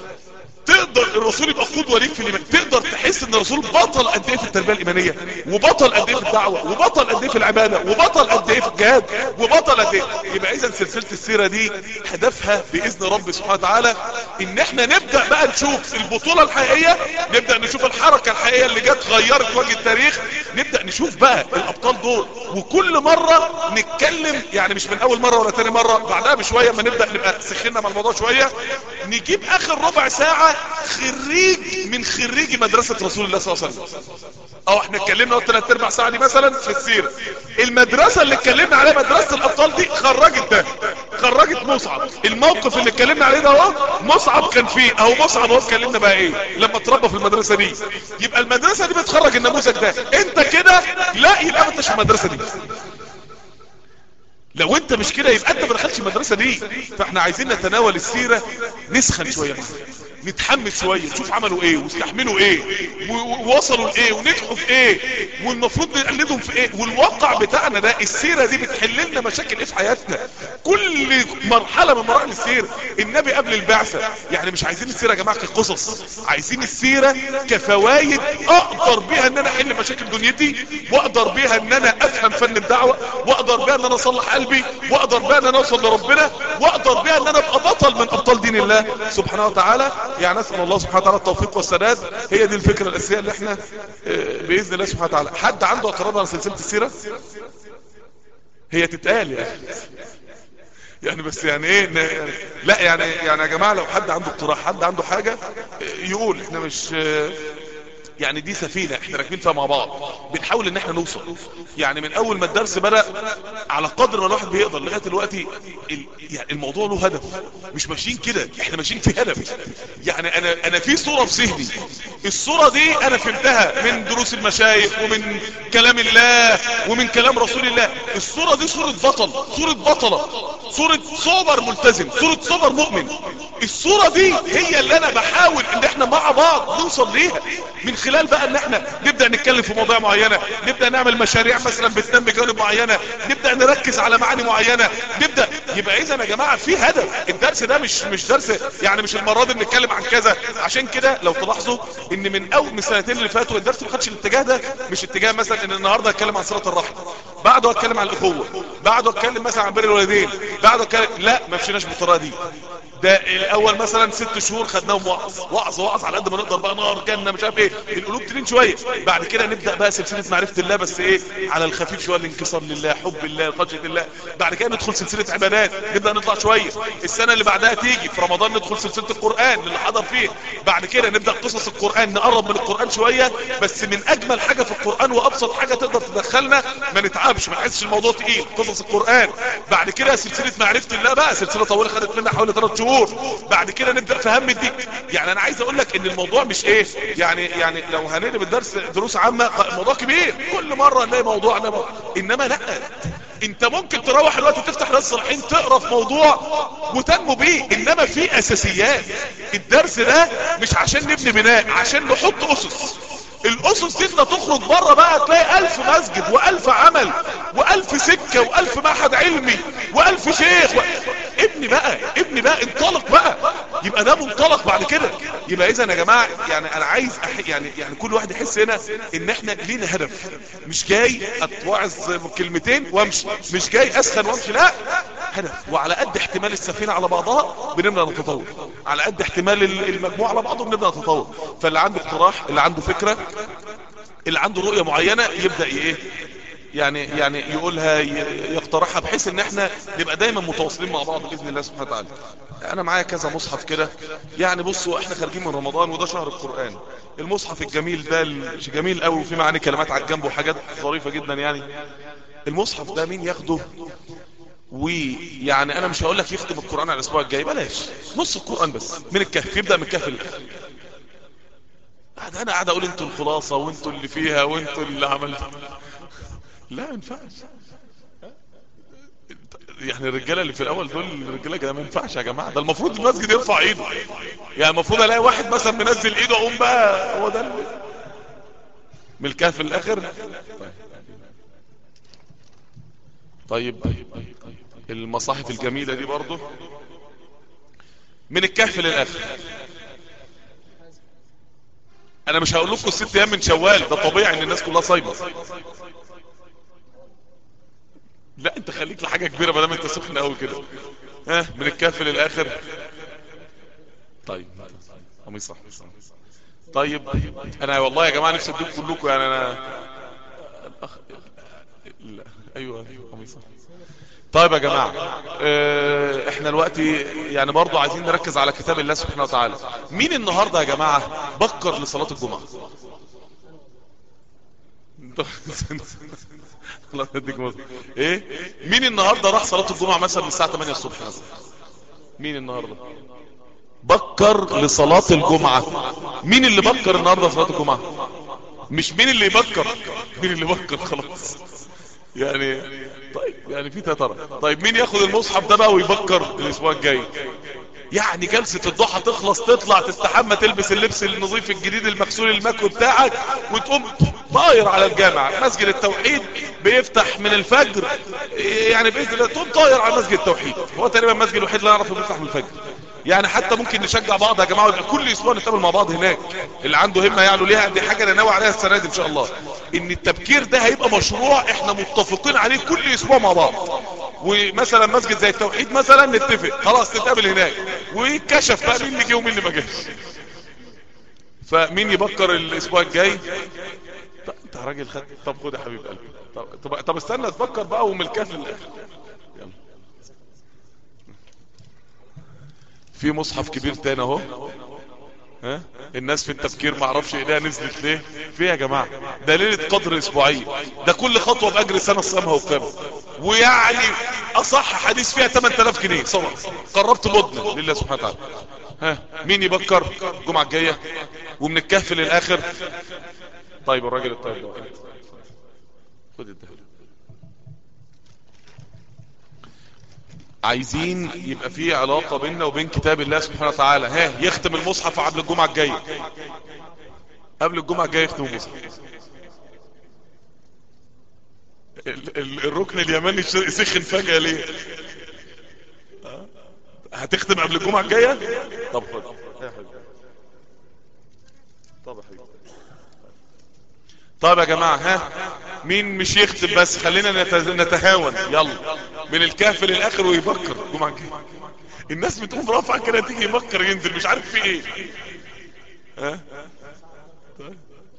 تقدر الرسول يبقى قدوة ليك في الايمان تقدر تحس ان الرسول بطل قد ايه في التربية الايمانية وبطل قد ايه في الدعوة وبطل قد ايه في العبادة وبطل قد ايه في الجهاد وبطل قد ايه يبقى اذا سلسلة السيرة دي هدفها باذن رب سبحانه وتعالى ان احنا نبدأ بقى نشوف البطولة الحقيقية نبدأ نشوف الحركة الحقيقية اللي جت غيرت وجه التاريخ نبدأ نشوف بقى الابطال دول وكل مرة نتكلم يعني مش من اول مرة ولا تاني مرة بعدها بشوية ما نبدأ نبقى سخنا مع الموضوع شوية نجيب اخر ربع ساعة خريج من خريجي مدرسة رسول الله صلى الله عليه وسلم او احنا اتكلمنا قلت ثلاث ارباع ساعة دي مثلا في السيرة المدرسة اللي اتكلمنا عليها مدرسة الابطال دي خرجت ده خرجت مصعب الموقف اللي اتكلمنا عليه ده اهو مصعب كان فيه اهو مصعب اهو اتكلمنا بقى ايه لما اتربى في المدرسة دي يبقى المدرسة دي بتخرج النموذج ده انت كده لا يبقى ما انتش في المدرسة دي لو انت مش كده يبقى انت ما دخلتش المدرسة دي فاحنا عايزين نتناول السيرة نسخن شوية معاها نتحمس شوية نشوف عملوا ايه واستحملوا ايه ووصلوا لايه ونجحوا في ايه والمفروض نقلدهم في ايه والواقع بتاعنا ده السيرة دي بتحل لنا مشاكل ايه في حياتنا كل مرحلة من مراحل السيرة النبي قبل البعثة يعني مش عايزين السيرة يا جماعة كقصص عايزين السيرة كفوايد اقدر بيها ان انا احل مشاكل دنيتي واقدر بيها ان انا افهم فن الدعوة واقدر بيها ان انا اصلح قلبي واقدر بيها ان انا اوصل لربنا واقدر بيها ان انا ابقى بطل من ابطال دين الله سبحانه وتعالى يعني نسأل الله سبحانه وتعالى التوفيق والسداد هي دي الفكرة الأساسية اللي احنا بإذن الله سبحانه وتعالى حد عنده اعتراض على سلسلة السيرة هي تتقال يعني يعني بس يعني ايه لا يعني يعني يا جماعة لو حد عنده اقتراح حد عنده حاجة يقول احنا مش يعني دي سفينة احنا راكبين فيها مع بعض بنحاول ان احنا نوصل يعني من اول ما الدرس بدأ على قدر ما الواحد بيقدر لغاية دلوقتي يعني الموضوع له هدف مش ماشيين كده احنا ماشيين في هدف يعني انا انا في صورة في ذهني الصورة دي انا فهمتها من دروس المشايخ ومن كلام الله ومن كلام رسول الله الصورة دي صورة بطل صورة بطلة صورة صبر ملتزم صورة صبر مؤمن الصورة دي هي اللي انا بحاول ان احنا مع بعض نوصل ليها من خلال بقى ان احنا نبدأ نتكلم في مواضيع معينة نبدأ نعمل مشاريع مثلا بتنمي جانب معينة نبدأ نركز على معاني معينة نبدأ يبقى اذا يا جماعة في هدف الدرس ده مش مش درس يعني مش المرة دي بنتكلم عن كذا عشان كده لو تلاحظوا ان من اول من السنتين اللي فاتوا الدرس ما خدش الاتجاه ده مش اتجاه مثلا ان النهارده اتكلم عن صلاه الرحم بعده اتكلم عن الاخوه بعده اتكلم مثلا عن بر الوالدين بعده اتكلم لا ما مشيناش بالطريقه دي ده الاول مثلا ست شهور خدناهم وعظ وعظ وعظ على قد ما نقدر بقى نار جنه مش عارف ايه القلوب تلين شويه بعد كده نبدا بقى سلسله معرفه الله بس ايه على الخفيف شويه الانكسار لله حب الله خشيه الله بعد كده ندخل سلسله عبادات نبدا نطلع شويه السنه اللي بعدها تيجي في رمضان ندخل سلسله القران اللي حضر فيه بعد كده نبدا قصص القران نقرب من القران شويه بس من اجمل حاجه في القران وابسط حاجه تقدر تدخلنا ما نتعبش ما نحسش الموضوع تقيل قصص القران بعد كده سلسله معرفه الله بقى سلسله طويله خدت منا حوالي 3 شهور بعد كده نبدا في هم الدين يعني انا عايز اقول لك ان الموضوع مش ايه يعني يعني لو هنقلب الدرس دروس عامه الموضوع كبير كل مره نلاقي موضوع نلاقي انما لا انت ممكن تروح الوقت تفتح رأس الصالحين تقرا في موضوع وتنمو بيه انما في اساسيات الدرس ده مش عشان نبني بناء عشان نحط اسس الاسس دي انت تخرج بره بقى تلاقي الف مسجد والف عمل والف سكة والف معهد علمي والف شيخ و... ابني بقى ابني بقى انطلق بقى يبقى ده منطلق بعد كده يبقى اذا يا جماعة يعني انا عايز أح... يعني يعني كل واحد يحس هنا ان احنا لينا هدف مش جاي اتوعظ كلمتين وامشي مش جاي اسخن وامشي لا هدف وعلى قد احتمال السفينة على بعضها بنبدأ نتطور على قد احتمال المجموعة على بعضهم بنبدأ نتطور فاللي عنده اقتراح اللي عنده فكرة اللي عنده رؤية معينة يبدأ ايه يعني يعني يقولها يقترحها بحيث ان احنا نبقى دايما متواصلين مع بعض باذن الله سبحانه وتعالى انا معايا كذا مصحف كده يعني بصوا احنا خارجين من رمضان وده شهر القرآن المصحف الجميل ده جميل قوي وفي معاني كلمات على الجنب وحاجات ظريفة جدا يعني المصحف ده مين ياخده ويعني انا مش هقول لك يختم القرآن على الاسبوع الجاي بلاش نص القرآن بس من الكهف يبدأ من الكهف للاخر انا قاعد اقول انتوا الخلاصة وانتوا اللي فيها وانتوا اللي عملتوا لا ما ينفعش يعني الرجاله اللي في الاول دول الرجاله كده ما ينفعش يا جماعه ده المفروض المسجد يرفع ايده يعني المفروض الاقي واحد مثلا منزل ايده اقوم بقى هو ده اللي... من الكهف الاخر طيب طيب المصاحف الجميله دي برضو من الكهف للاخر انا مش هقول لكم الست ايام من شوال ده طبيعي ان الناس كلها صايمه لا انت خليك لحاجة كبيرة بدل انت سخن قوي كده ها من الكهف للاخر طيب قميص صح طيب انا والله يا جماعة نفسي اديكم كلكم يعني انا الأخ... لا ايوه قميص طيب يا جماعة اه احنا الوقت يعني برضو عايزين نركز على كتاب الله سبحانه وتعالى مين النهاردة يا جماعة بكر لصلاة الجمعة الله يديك مصر ايه مين النهاردة راح صلاة الجمعة مثلا من الساعة 8 الصبح مثلا مين النهاردة بكر لصلاة الجمعة مين اللي بكر النهاردة صلاة الجمعة مش مين اللي يبكر مين اللي بكر خلاص يعني طيب يعني في تترى طيب مين ياخد المصحف ده بقى ويبكر الاسبوع الجاي يعني جلسة الضحى تخلص تطلع تستحمى تلبس اللبس النظيف الجديد المغسول المكوي بتاعك وتقوم طاير على الجامع مسجد التوحيد بيفتح من الفجر يعني باذن الله تقوم طاير على مسجد التوحيد هو تقريبا المسجد الوحيد اللي نعرفه بيفتح من الفجر يعني حتى ممكن نشجع بعض يا جماعه ويبقى كل اسبوع نتقابل مع بعض هناك اللي عنده همه يعلو ليها دي حاجه انا ناوي عليها السنه دي ان شاء الله ان التبكير ده هيبقى مشروع احنا متفقين عليه كل اسبوع مع بعض ومثلا مسجد زي التوحيد مثلا نتفق خلاص نتقابل هناك ويتكشف بقى مين اللي جه ومين اللي ما جاش فمين يبكر الاسبوع الجاي طب انت راجل خد طب خد يا حبيب قلبي طب, طب, طب استنى تفكر بقى ومن الكاف للاخر يلا في مصحف كبير تاني اهو ها الناس في التفكير ما اعرفش ايديها نزلت ليه في يا جماعه ده ليله قدر اسبوعيه ده كل خطوه باجر سنه صيامها وقامها ويعني اصح حديث فيها 8000 جنيه صور قربت الودن لله سبحانه وتعالى ها مين يبكر الجمعه الجايه ومن الكهف للاخر طيب الراجل الطيب ده خد الدهب عايزين يبقى في علاقة بيننا وبين كتاب الله سبحانه وتعالى ها يختم المصحف قبل الجمعة الجاية قبل الجمعة الجاية يختم المصحف ال ال الركن اليماني سخن فجأة ليه هتختم قبل الجمعة الجاية طب خد يا حبيبي طب يا حبيبي طيب يا جماعة ها مين مش يختم بس خلينا نتهاون يلا من الكهف للاخر ويفكر الجمعة الجاية الناس بتقوم رافعه كده تيجي يمكر ينزل مش عارف في ايه ها طيب.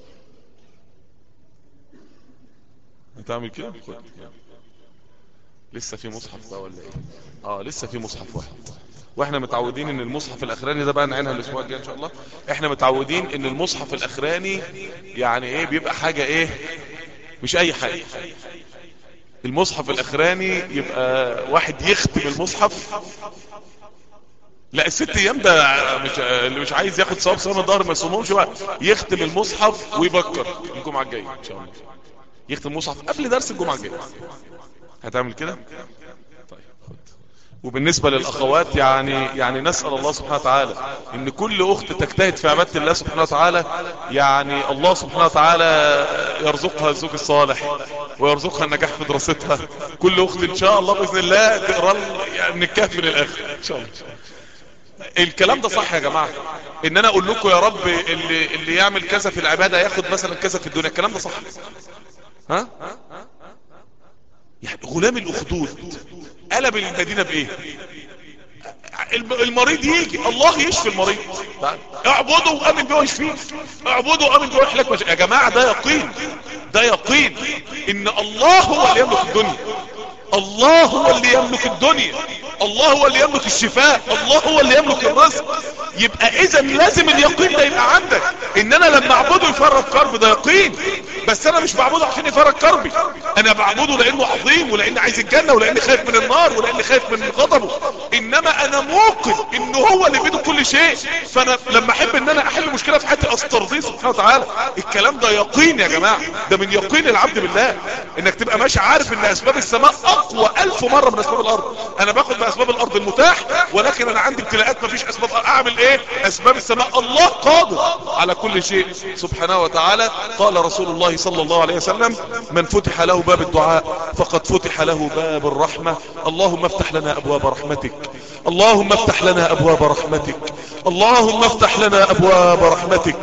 هتعمل كده خد. لسه في مصحف بقى ولا ايه اه لسه في مصحف واحد واحنا متعودين ان المصحف الاخراني ده بقى نعينها الاسبوع الجاي ان شاء الله احنا متعودين ان المصحف الاخراني يعني ايه بيبقى حاجة ايه مش اي حاجة المصحف الاخراني يبقى واحد يختم المصحف لا الست ايام ده مش اللي مش عايز ياخد ثواب صيام الظهر ما يصومهمش بقى يختم المصحف ويبكر الجمعه الجايه ان شاء الله يختم المصحف قبل درس الجمعه الجايه هتعمل كده طيب خد وبالنسبة للأخوات يعني يعني نسأل الله سبحانه وتعالى إن كل أخت تجتهد في عبادة الله سبحانه وتعالى يعني الله سبحانه وتعالى يرزقها الزوج الصالح ويرزقها النجاح في دراستها كل أخت إن شاء الله بإذن الله تقرأ يعني من الكهف من الآخر إن شاء الله الكلام ده صح يا جماعة ان انا اقول لكم يا رب اللي, اللي يعمل كذا في العبادة ياخد مثلا كذا في الدنيا الكلام ده صح ها يعني غلام الاخدود قلب المدينة بايه المريض يجي الله يشفي المريض اعبده وامن به ويشفيه اعبده وامن به ويحلك مش... يا جماعة ده يقين ده يقين ان الله هو اللي يملك الدنيا الله هو اللي يملك الدنيا الله هو اللي يملك الشفاء الله هو اللي يملك الرزق يبقى اذا لازم اليقين ده يبقى عندك ان انا لما اعبده يفرج كرب ده يقين بس انا مش بعبده عشان يفرج كربي انا بعبده لانه عظيم ولاني عايز الجنة ولاني خايف من النار ولاني خايف من غضبه انما انا موقن انه هو اللي بيده كل شيء فانا لما احب ان انا احل مشكلة في حياتي استرضيه سبحانه وتعالى الكلام ده يقين يا جماعة ده من يقين العبد بالله انك تبقى ماشي عارف ان اسباب السماء اقوى الف مرة من اسباب الارض انا باخد باسباب الارض المتاح ولكن انا عندي ابتلاءات مفيش اسباب اعمل ايه اسباب السماء الله قادر على كل شيء سبحانه وتعالى قال رسول الله صلى الله عليه وسلم من فتح له باب الدعاء فقد فتح له باب الرحمة اللهم افتح لنا ابواب رحمتك اللهم افتح لنا ابواب رحمتك اللهم افتح لنا ابواب رحمتك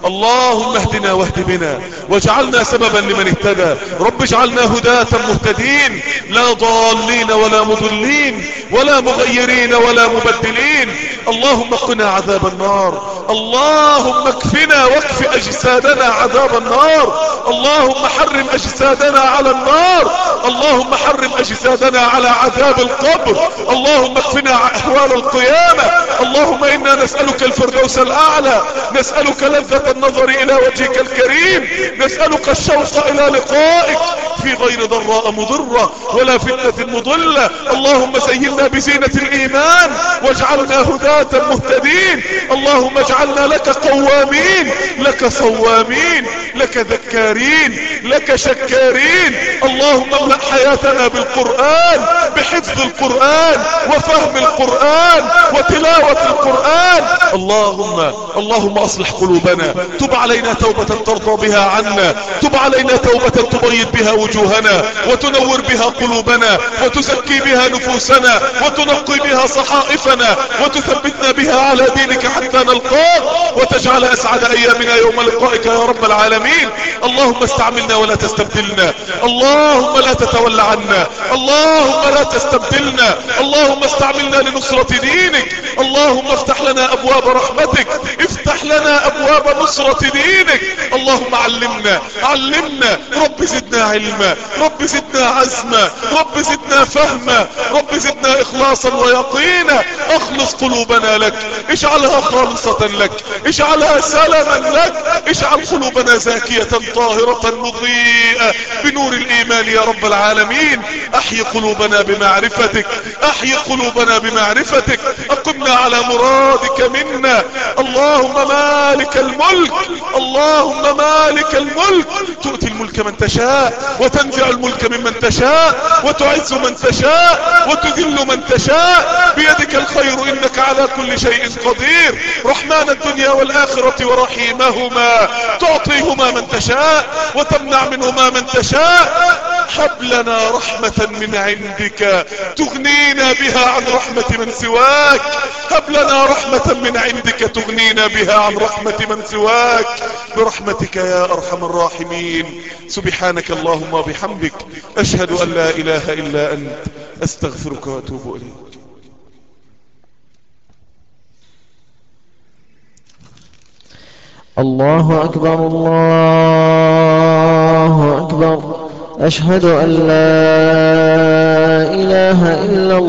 اللهم اهدنا واهد بنا واجعلنا سببا لمن اهتدى رب اجعلنا هداة مهتدين لا ضالين ولا مضلين ولا مغيرين ولا مبدلين اللهم قنا عذاب النار اللهم اكفنا واكف اجسادنا عذاب النار اللهم حرم اجسادنا على النار اللهم حرم اجسادنا على عذاب القبر اللهم اكفنا احوال القيامة اللهم انا نسألك الفردوس الاعلى نسألك لذة النظر الى وجهك الكريم نسألك الشوق الى لقائك في غير ضراء مضرة ولا فتنة مضلة اللهم زينا بزينة الايمان واجعلنا هداة مهتدين اللهم اجعلنا لك قوامين لك صوامين لك ذكارين لك شكارين اللهم املأ حياتنا بالقرآن بحفظ القرآن وفهم القرآن وتلاوة القرآن اللهم اللهم اصلح قلوبنا تب علينا توبة ترضى بها عنا تب علينا توبة تبيض بها وجوهنا وتنور بها قلوبنا وتزكي بها نفوسنا وتنقي بها صحائفنا وتثبتنا بها على دينك حتى نلقاك وتجعل اسعد ايامنا يوم لقائك يا رب العالمين اللهم استعملنا ولا تستبدلنا اللهم لا تتولى عنا اللهم لا تستبدلنا اللهم استعملنا لنصرة دينك اللهم افتح لنا ابواب رحمتك افتح لنا ابواب نصرة دينك اللهم علمنا علمنا رب زدنا علما رب زدنا عزما رب زدنا فهما رب زدنا اخلاصا ويقينا اخلص قلوبنا لك اجعلها خالصة لك اجعلها سلما لك اجعل قلوبنا زاكية طاهرة مضيئة بنور الايمان يا رب العالمين احي قلوبنا بمعرفتك احي قلوبنا بمعرفتك اقمنا على مرادك منا اللهم مالك الملك اللهم مالك الملك تؤتي الملك من تشاء وتنزع الملك ممن تشاء وتعز من تشاء وتذل من تشاء بيدك الخير انك على كل شيء قدير رحمن الدنيا والاخرة ورحيمهما تعطيهما من تشاء وتمنع منهما من تشاء هب لنا رحمة من عندك تغنينا بها عن رحمة من سواك هب لنا رحمة من عندك تغنينا بها عن رحمة من سواك برحمتك يا ارحم الراحمين سبحانك اللهم وبحمدك اشهد ان لا اله الا انت استغفرك واتوب اليك
الله أكبر الله أكبر أشهد أن لا إله إلا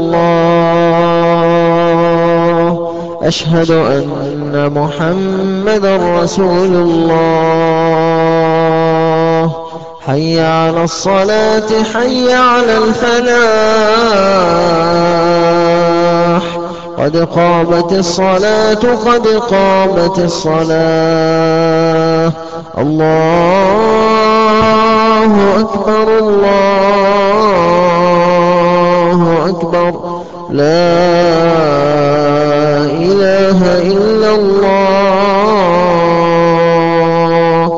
الله أشهد أن محمدا رسول الله حي على الصلاة حي على الفلاح قد قامت الصلاة قد قامت الصلاة الله أكبر الله أكبر لا إله إلا الله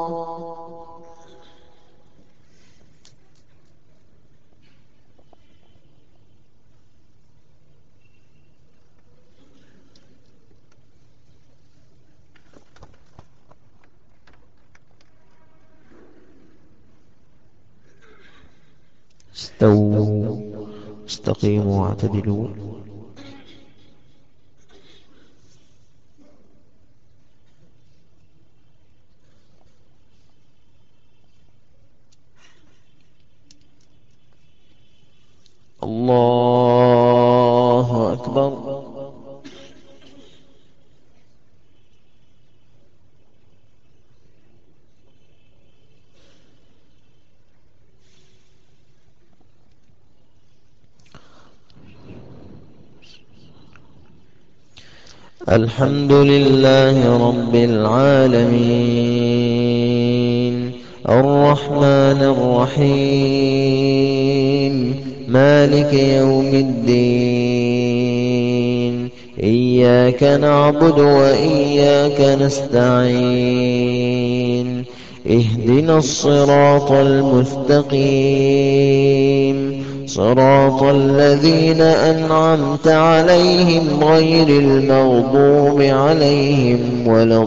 استووا استقيموا واعتدلوا الله أكبر الحمد لله رب العالمين الرحمن الرحيم مالك يوم الدين إياك نعبد وإياك نستعين اهدنا الصراط المستقيم صراط الذين أنعمت عليهم غير المغضوب عليهم ولا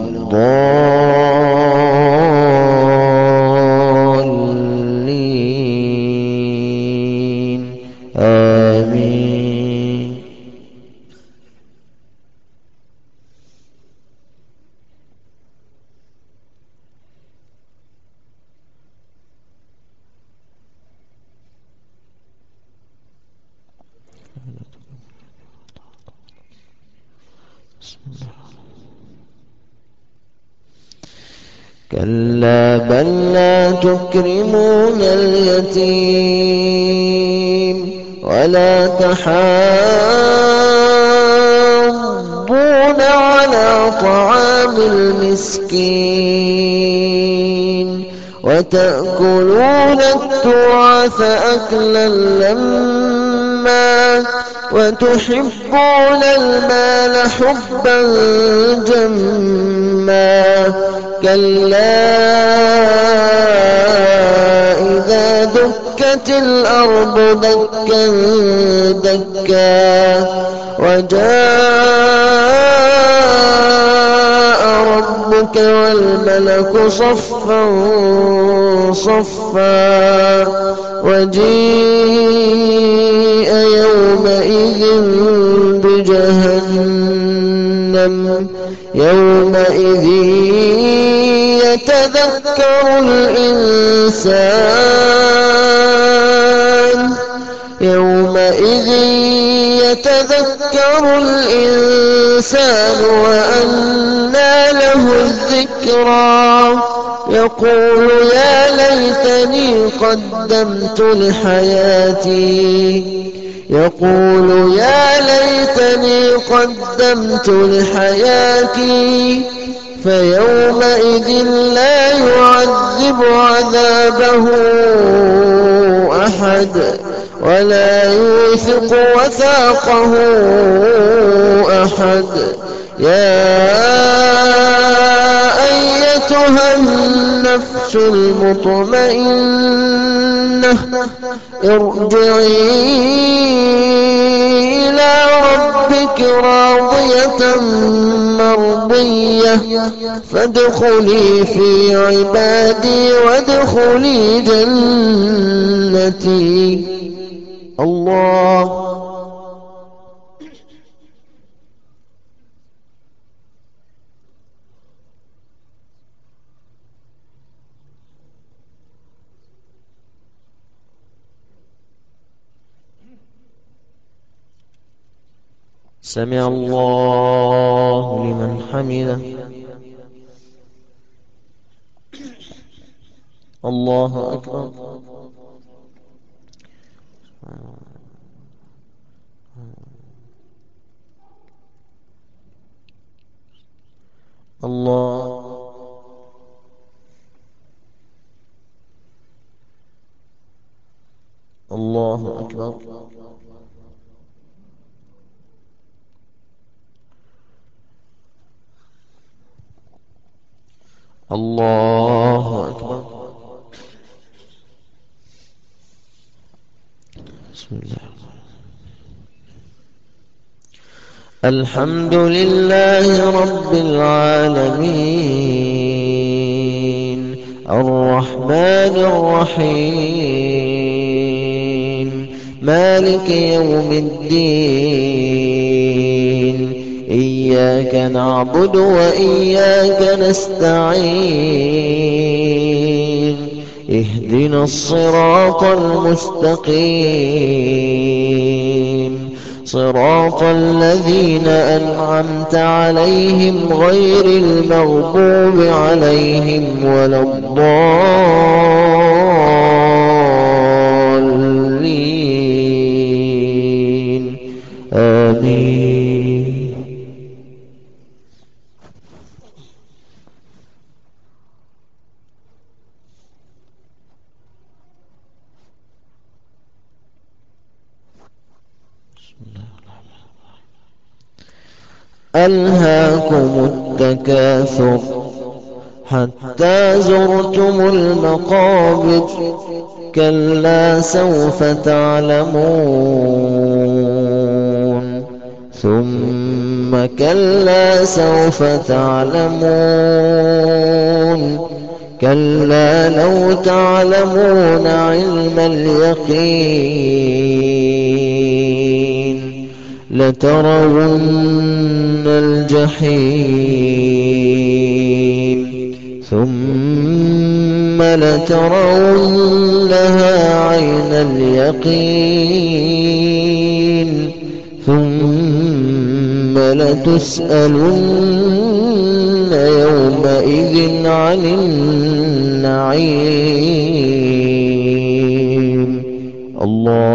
الضالين آمين كلا بل لا تكرمون اليتيم ولا تحاضون على طعام المسكين وتأكلون التراث أكلا لما وتحبون المال حبا جما كلا إذا دكت الأرض دكا دكا وجاء ربك والملك صفا صفا وجيء يومئذ بجهنم يومئذ يتذكر الإنسان يومئذ يتذكر الإنسان وأنى له الذكرى يقول يا ليتني قدمت لحياتي يقول يا ليتني قدمت لحياتي فيومئذ لا يعذب عذابه أحد ولا يوثق وثاقه أحد يا أيتها النفس المطمئنة ارجعي إلى ربك راضية مرضية فادخلي في عبادي وادخلي جنتي الله سمع الله لمن حمده الله أكبر الله الله أكبر الله أكبر بسم الله الحمد لله رب العالمين الرحمن الرحيم مالك يوم الدين إياك نعبد وإياك نستعين اهدنا الصراط المستقيم صراط الذين أنعمت عليهم غير المغضوب عليهم ولا الضالين آمين ألهاكم التكاثر حتى زرتم المقابر كلا سوف تعلمون ثم كلا سوف تعلمون كلا لو تعلمون علم اليقين لترون الجحيم ثم لترونها عين اليقين ثم لتسألن يومئذ عن النعيم الله